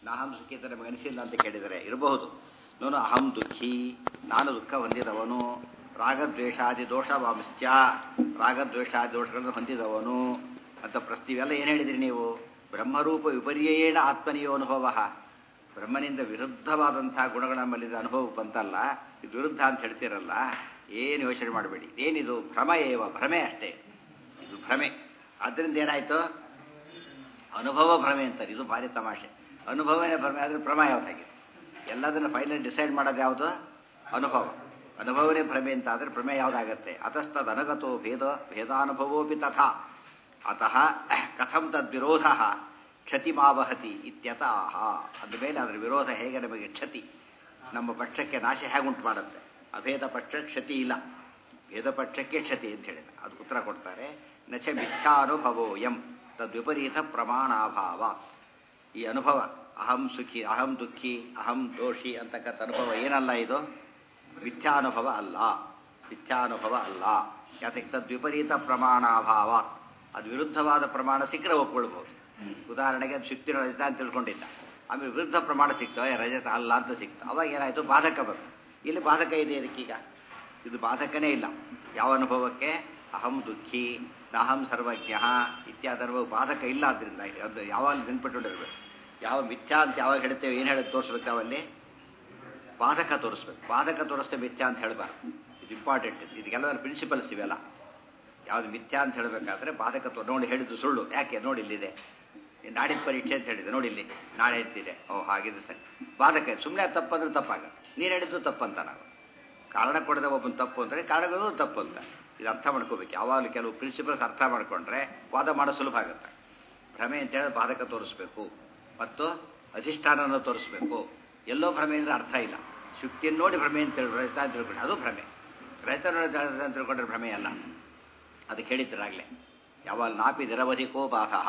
ನಾಹಂ ಸುಖಿ ಅಂತ ನಮಗೆ ಅನಿಸಿಲ್ಲ ಅಂತ ಕೇಳಿದರೆ ಇರಬಹುದು ನಾನು ಅಹಂ ದುಃಖಿ ನಾನು ದುಃಖ ಹೊಂದಿದವನು ರಾಗದ್ವೇಷಾದಿ ದೋಷವಾಂಶ್ಚ ರಾಗದ್ವೇಷಾದಿ ದೋಷಗಳನ್ನು ಹೊಂದಿದವನು ಅಂತ ಪ್ರಶ್ನೆ ಇವೆಲ್ಲ ಏನು ಹೇಳಿದ್ರಿ ನೀವು ಬ್ರಹ್ಮರೂಪ ವಿಪರ್ಯೇಣ ಆತ್ಮನಿಯೋ ಅನುಭವ ಬ್ರಹ್ಮನಿಂದ ವಿರುದ್ಧವಾದಂತಹ ಗುಣಗಳ ನಮ್ಮಲ್ಲಿದ್ದ ಅನುಭವ ಬಂತಲ್ಲ ಇದು ವಿರುದ್ಧ ಅಂತ ಹೇಳ್ತೀರಲ್ಲ ಏನು ಯೋಚನೆ ಮಾಡಬೇಡಿ ಏನಿದು ಭ್ರಮ ಏವ ಭ್ರಮೆ ಅಷ್ಟೇ ಇದು ಭ್ರಮೆ ಆದ್ದರಿಂದ ಏನಾಯ್ತು ಅನುಭವ ಭ್ರಮೆ ಅಂತಾರೆ ಇದು ಭಾರಿ ತಮಾಷೆ ಅನುಭವನೇ ಭ್ರಮೆ ಆದರೆ ಭ್ರಮ ಯಾವುದಾಗಿದೆ ಎಲ್ಲದನ್ನು ಫೈನಲ್ ಡಿಸೈಡ್ ಮಾಡೋದು ಯಾವುದು ಅನುಭವ ಅನುಭವನೇ ಭ್ರಮೆ ಅಂತ ಆದರೆ ಭ್ರಮೆ ಯಾವುದಾಗತ್ತೆ ಅತಸ್ತದ ಅನಗತೋ ಭೇದ ಭೇದಾನುಭವೋಪಿ ತಥಾ ಅತಃ ಕಥಂ ತದ್ವಿರೋಧ ಕ್ಷತಿಮಾವಹತಿ ಇತ್ಯತಃ ಅಂದಮೇಲೆ ಅದರ ವಿರೋಧ ಹೇಗೆ ನಮಗೆ ಕ್ಷತಿ ನಮ್ಮ ಪಕ್ಷಕ್ಕೆ ನಾಶ ಹೇಗುಂಟು ಮಾಡುತ್ತೆ ಅಭೇದ ಪಕ್ಷ ಕ್ಷತಿ ಇಲ್ಲ ಭೇದ ಪಕ್ಷಕ್ಕೆ ಕ್ಷತಿ ಅಂತ ಹೇಳಿದ ಅದು ಉತ್ತರ ಕೊಡ್ತಾರೆ ನಚ ಮಿಥ್ಯಾನುಭವೋ ಎಂ ತದ್ವಿಪರೀತ ಪ್ರಮಾಣಾಭಾವ ಈ ಅನುಭವ ಅಹಂ ಸುಖಿ ಅಹಂ ದುಃಖಿ ಅಹಂ ದೋಷಿ ಅಂತಕ್ಕಂಥ ಅನುಭವ ಏನಲ್ಲ ಇದು ಮಿಥ್ಯಾನುಭವ ಅಲ್ಲ ಮಿಥ್ಯಾನುಭವ ಅಲ್ಲ ಯಾತಕ್ಕೆ ತದ್ವಿಪರೀತ ಪ್ರಮಾಣಾಭಾವ ಅದು ವಿರುದ್ಧವಾದ ಪ್ರಮಾಣ ಸಿಕ್ಕರೆ ಒಪ್ಕೊಳ್ಬಹುದು ಉದಾಹರಣೆಗೆ ಅದು ಶುಕ್ತಿ ರಜತ ಅಂತ ತಿಳ್ಕೊಂಡಿದ್ದ ಆಮೇಲೆ ವಿರುದ್ಧ ಪ್ರಮಾಣ ಸಿಕ್ತವೆ ರಜತ ಅಲ್ಲ ಅಂತ ಸಿಕ್ತು ಅವಾಗ ಏನಾಯಿತು ಬಾಧಕ ಬಂತು ಇಲ್ಲಿ ಬಾಧಕ ಇದೆ ಇದಕ್ಕೀಗ ಇದು ಬಾಧಕನೇ ಇಲ್ಲ ಯಾವ ಅನುಭವಕ್ಕೆ ಅಹಂ ದುಃಖಿ ನಾಹಂ ಸರ್ವಜ್ಞ ಇತ್ಯಾದಿ ಅನುಭವ ಬಾಧಕ ಇಲ್ಲ ಆದ್ದರಿಂದ ಅದು ಯಾವಾಗ ನೆನ್ಪಿಟ್ಟುಕೊಂಡಿರ್ಬೇಕು ಯಾವ ಮಿಥ್ಯಾ ಅಂತ ಯಾವಾಗ ಹೇಳ್ತೇವೆ ಏನು ಹೇಳಿ ತೋರಿಸ್ಬೇಕು ಅವಲ್ಲಿ ಬಾಧಕ ತೋರಿಸ್ಬೇಕು ಬಾಧಕ ತೋರಿಸ್ತೇವೆ ಮಿಥ್ಯಾ ಅಂತ ಹೇಳಬಾರ್ದು ಇದು ಇಂಪಾರ್ಟೆಂಟ್ ಇದಕ್ಕೆಲ್ಲ ಪ್ರಿನ್ಸಿಪಲ್ಸ್ ಇವೆಲ್ಲ ಯಾವುದು ಮಿಥ್ಯಾ ಅಂತ ಹೇಳಬೇಕಾದ್ರೆ ಬಾಧಕ ತೋ ನೋಡಿ ಹೇಳಿದ್ದು ಸುಳ್ಳು ಯಾಕೆ ನೋಡಿ ಇಲ್ಲಿದೆ ನಾಡಿನ ಪರೀಕ್ಷೆ ಅಂತ ಹೇಳಿದೆ ನೋಡಿ ಇಲ್ಲಿ ನಾಳೆ ಎತ್ತಿದೆ ಓ ಹಾಗಿದೆ ಸರಿ ಬಾಧಕ ಸುಮ್ಮನೆ ತಪ್ಪಂದ್ರೆ ತಪ್ಪಾಗುತ್ತೆ ನೀನು ಹೇಳಿದ್ದು ತಪ್ಪಂತ ನಾವು ಕಾರಣ ಕೊಡದೆ ಒಬ್ಬನ ತಪ್ಪು ಅಂದರೆ ಕಾರಣಗಳು ತಪ್ಪು ಅಂತ ಇದು ಅರ್ಥ ಮಾಡ್ಕೋಬೇಕು ಯಾವಾಗಲೂ ಕೆಲವು ಪ್ರಿನ್ಸಿಪಲ್ಸ್ ಅರ್ಥ ಮಾಡ್ಕೊಂಡ್ರೆ ವಾದ ಮಾಡೋ ಸುಲಭ ಆಗುತ್ತೆ ಭ್ರಮೆ ಅಂತ ಹೇಳಿದ್ರೆ ಬಾಧಕ ತೋರಿಸ್ಬೇಕು ಮತ್ತು ಅಧಿಷ್ಠಾನನ ತೋರಿಸ್ಬೇಕು ಎಲ್ಲೋ ಭ್ರಮೆ ಅಂದರೆ ಅರ್ಥ ಇಲ್ಲ ಶುಕ್ತಿಯನ್ನು ನೋಡಿ ಭ್ರಮೆ ಅಂತ ಹೇಳಿ ರಜತ ಅಂತ ತಿಳ್ಕೊಂಡ್ರೆ ಅದು ಭ್ರಮೆ ರಜತ ನೋಡಿ ರಜತ ಅಂತ ತಿಳ್ಕೊಂಡ್ರೆ ಭ್ರಮೆ ಅಲ್ಲ ಅದಕ್ಕೆ ಹೇಳಿದ್ದರಾಗಲೇ ಯಾವಾಗ ನಾಪಿ ನಿರವಧಿಕೋ ಬಾಧಃ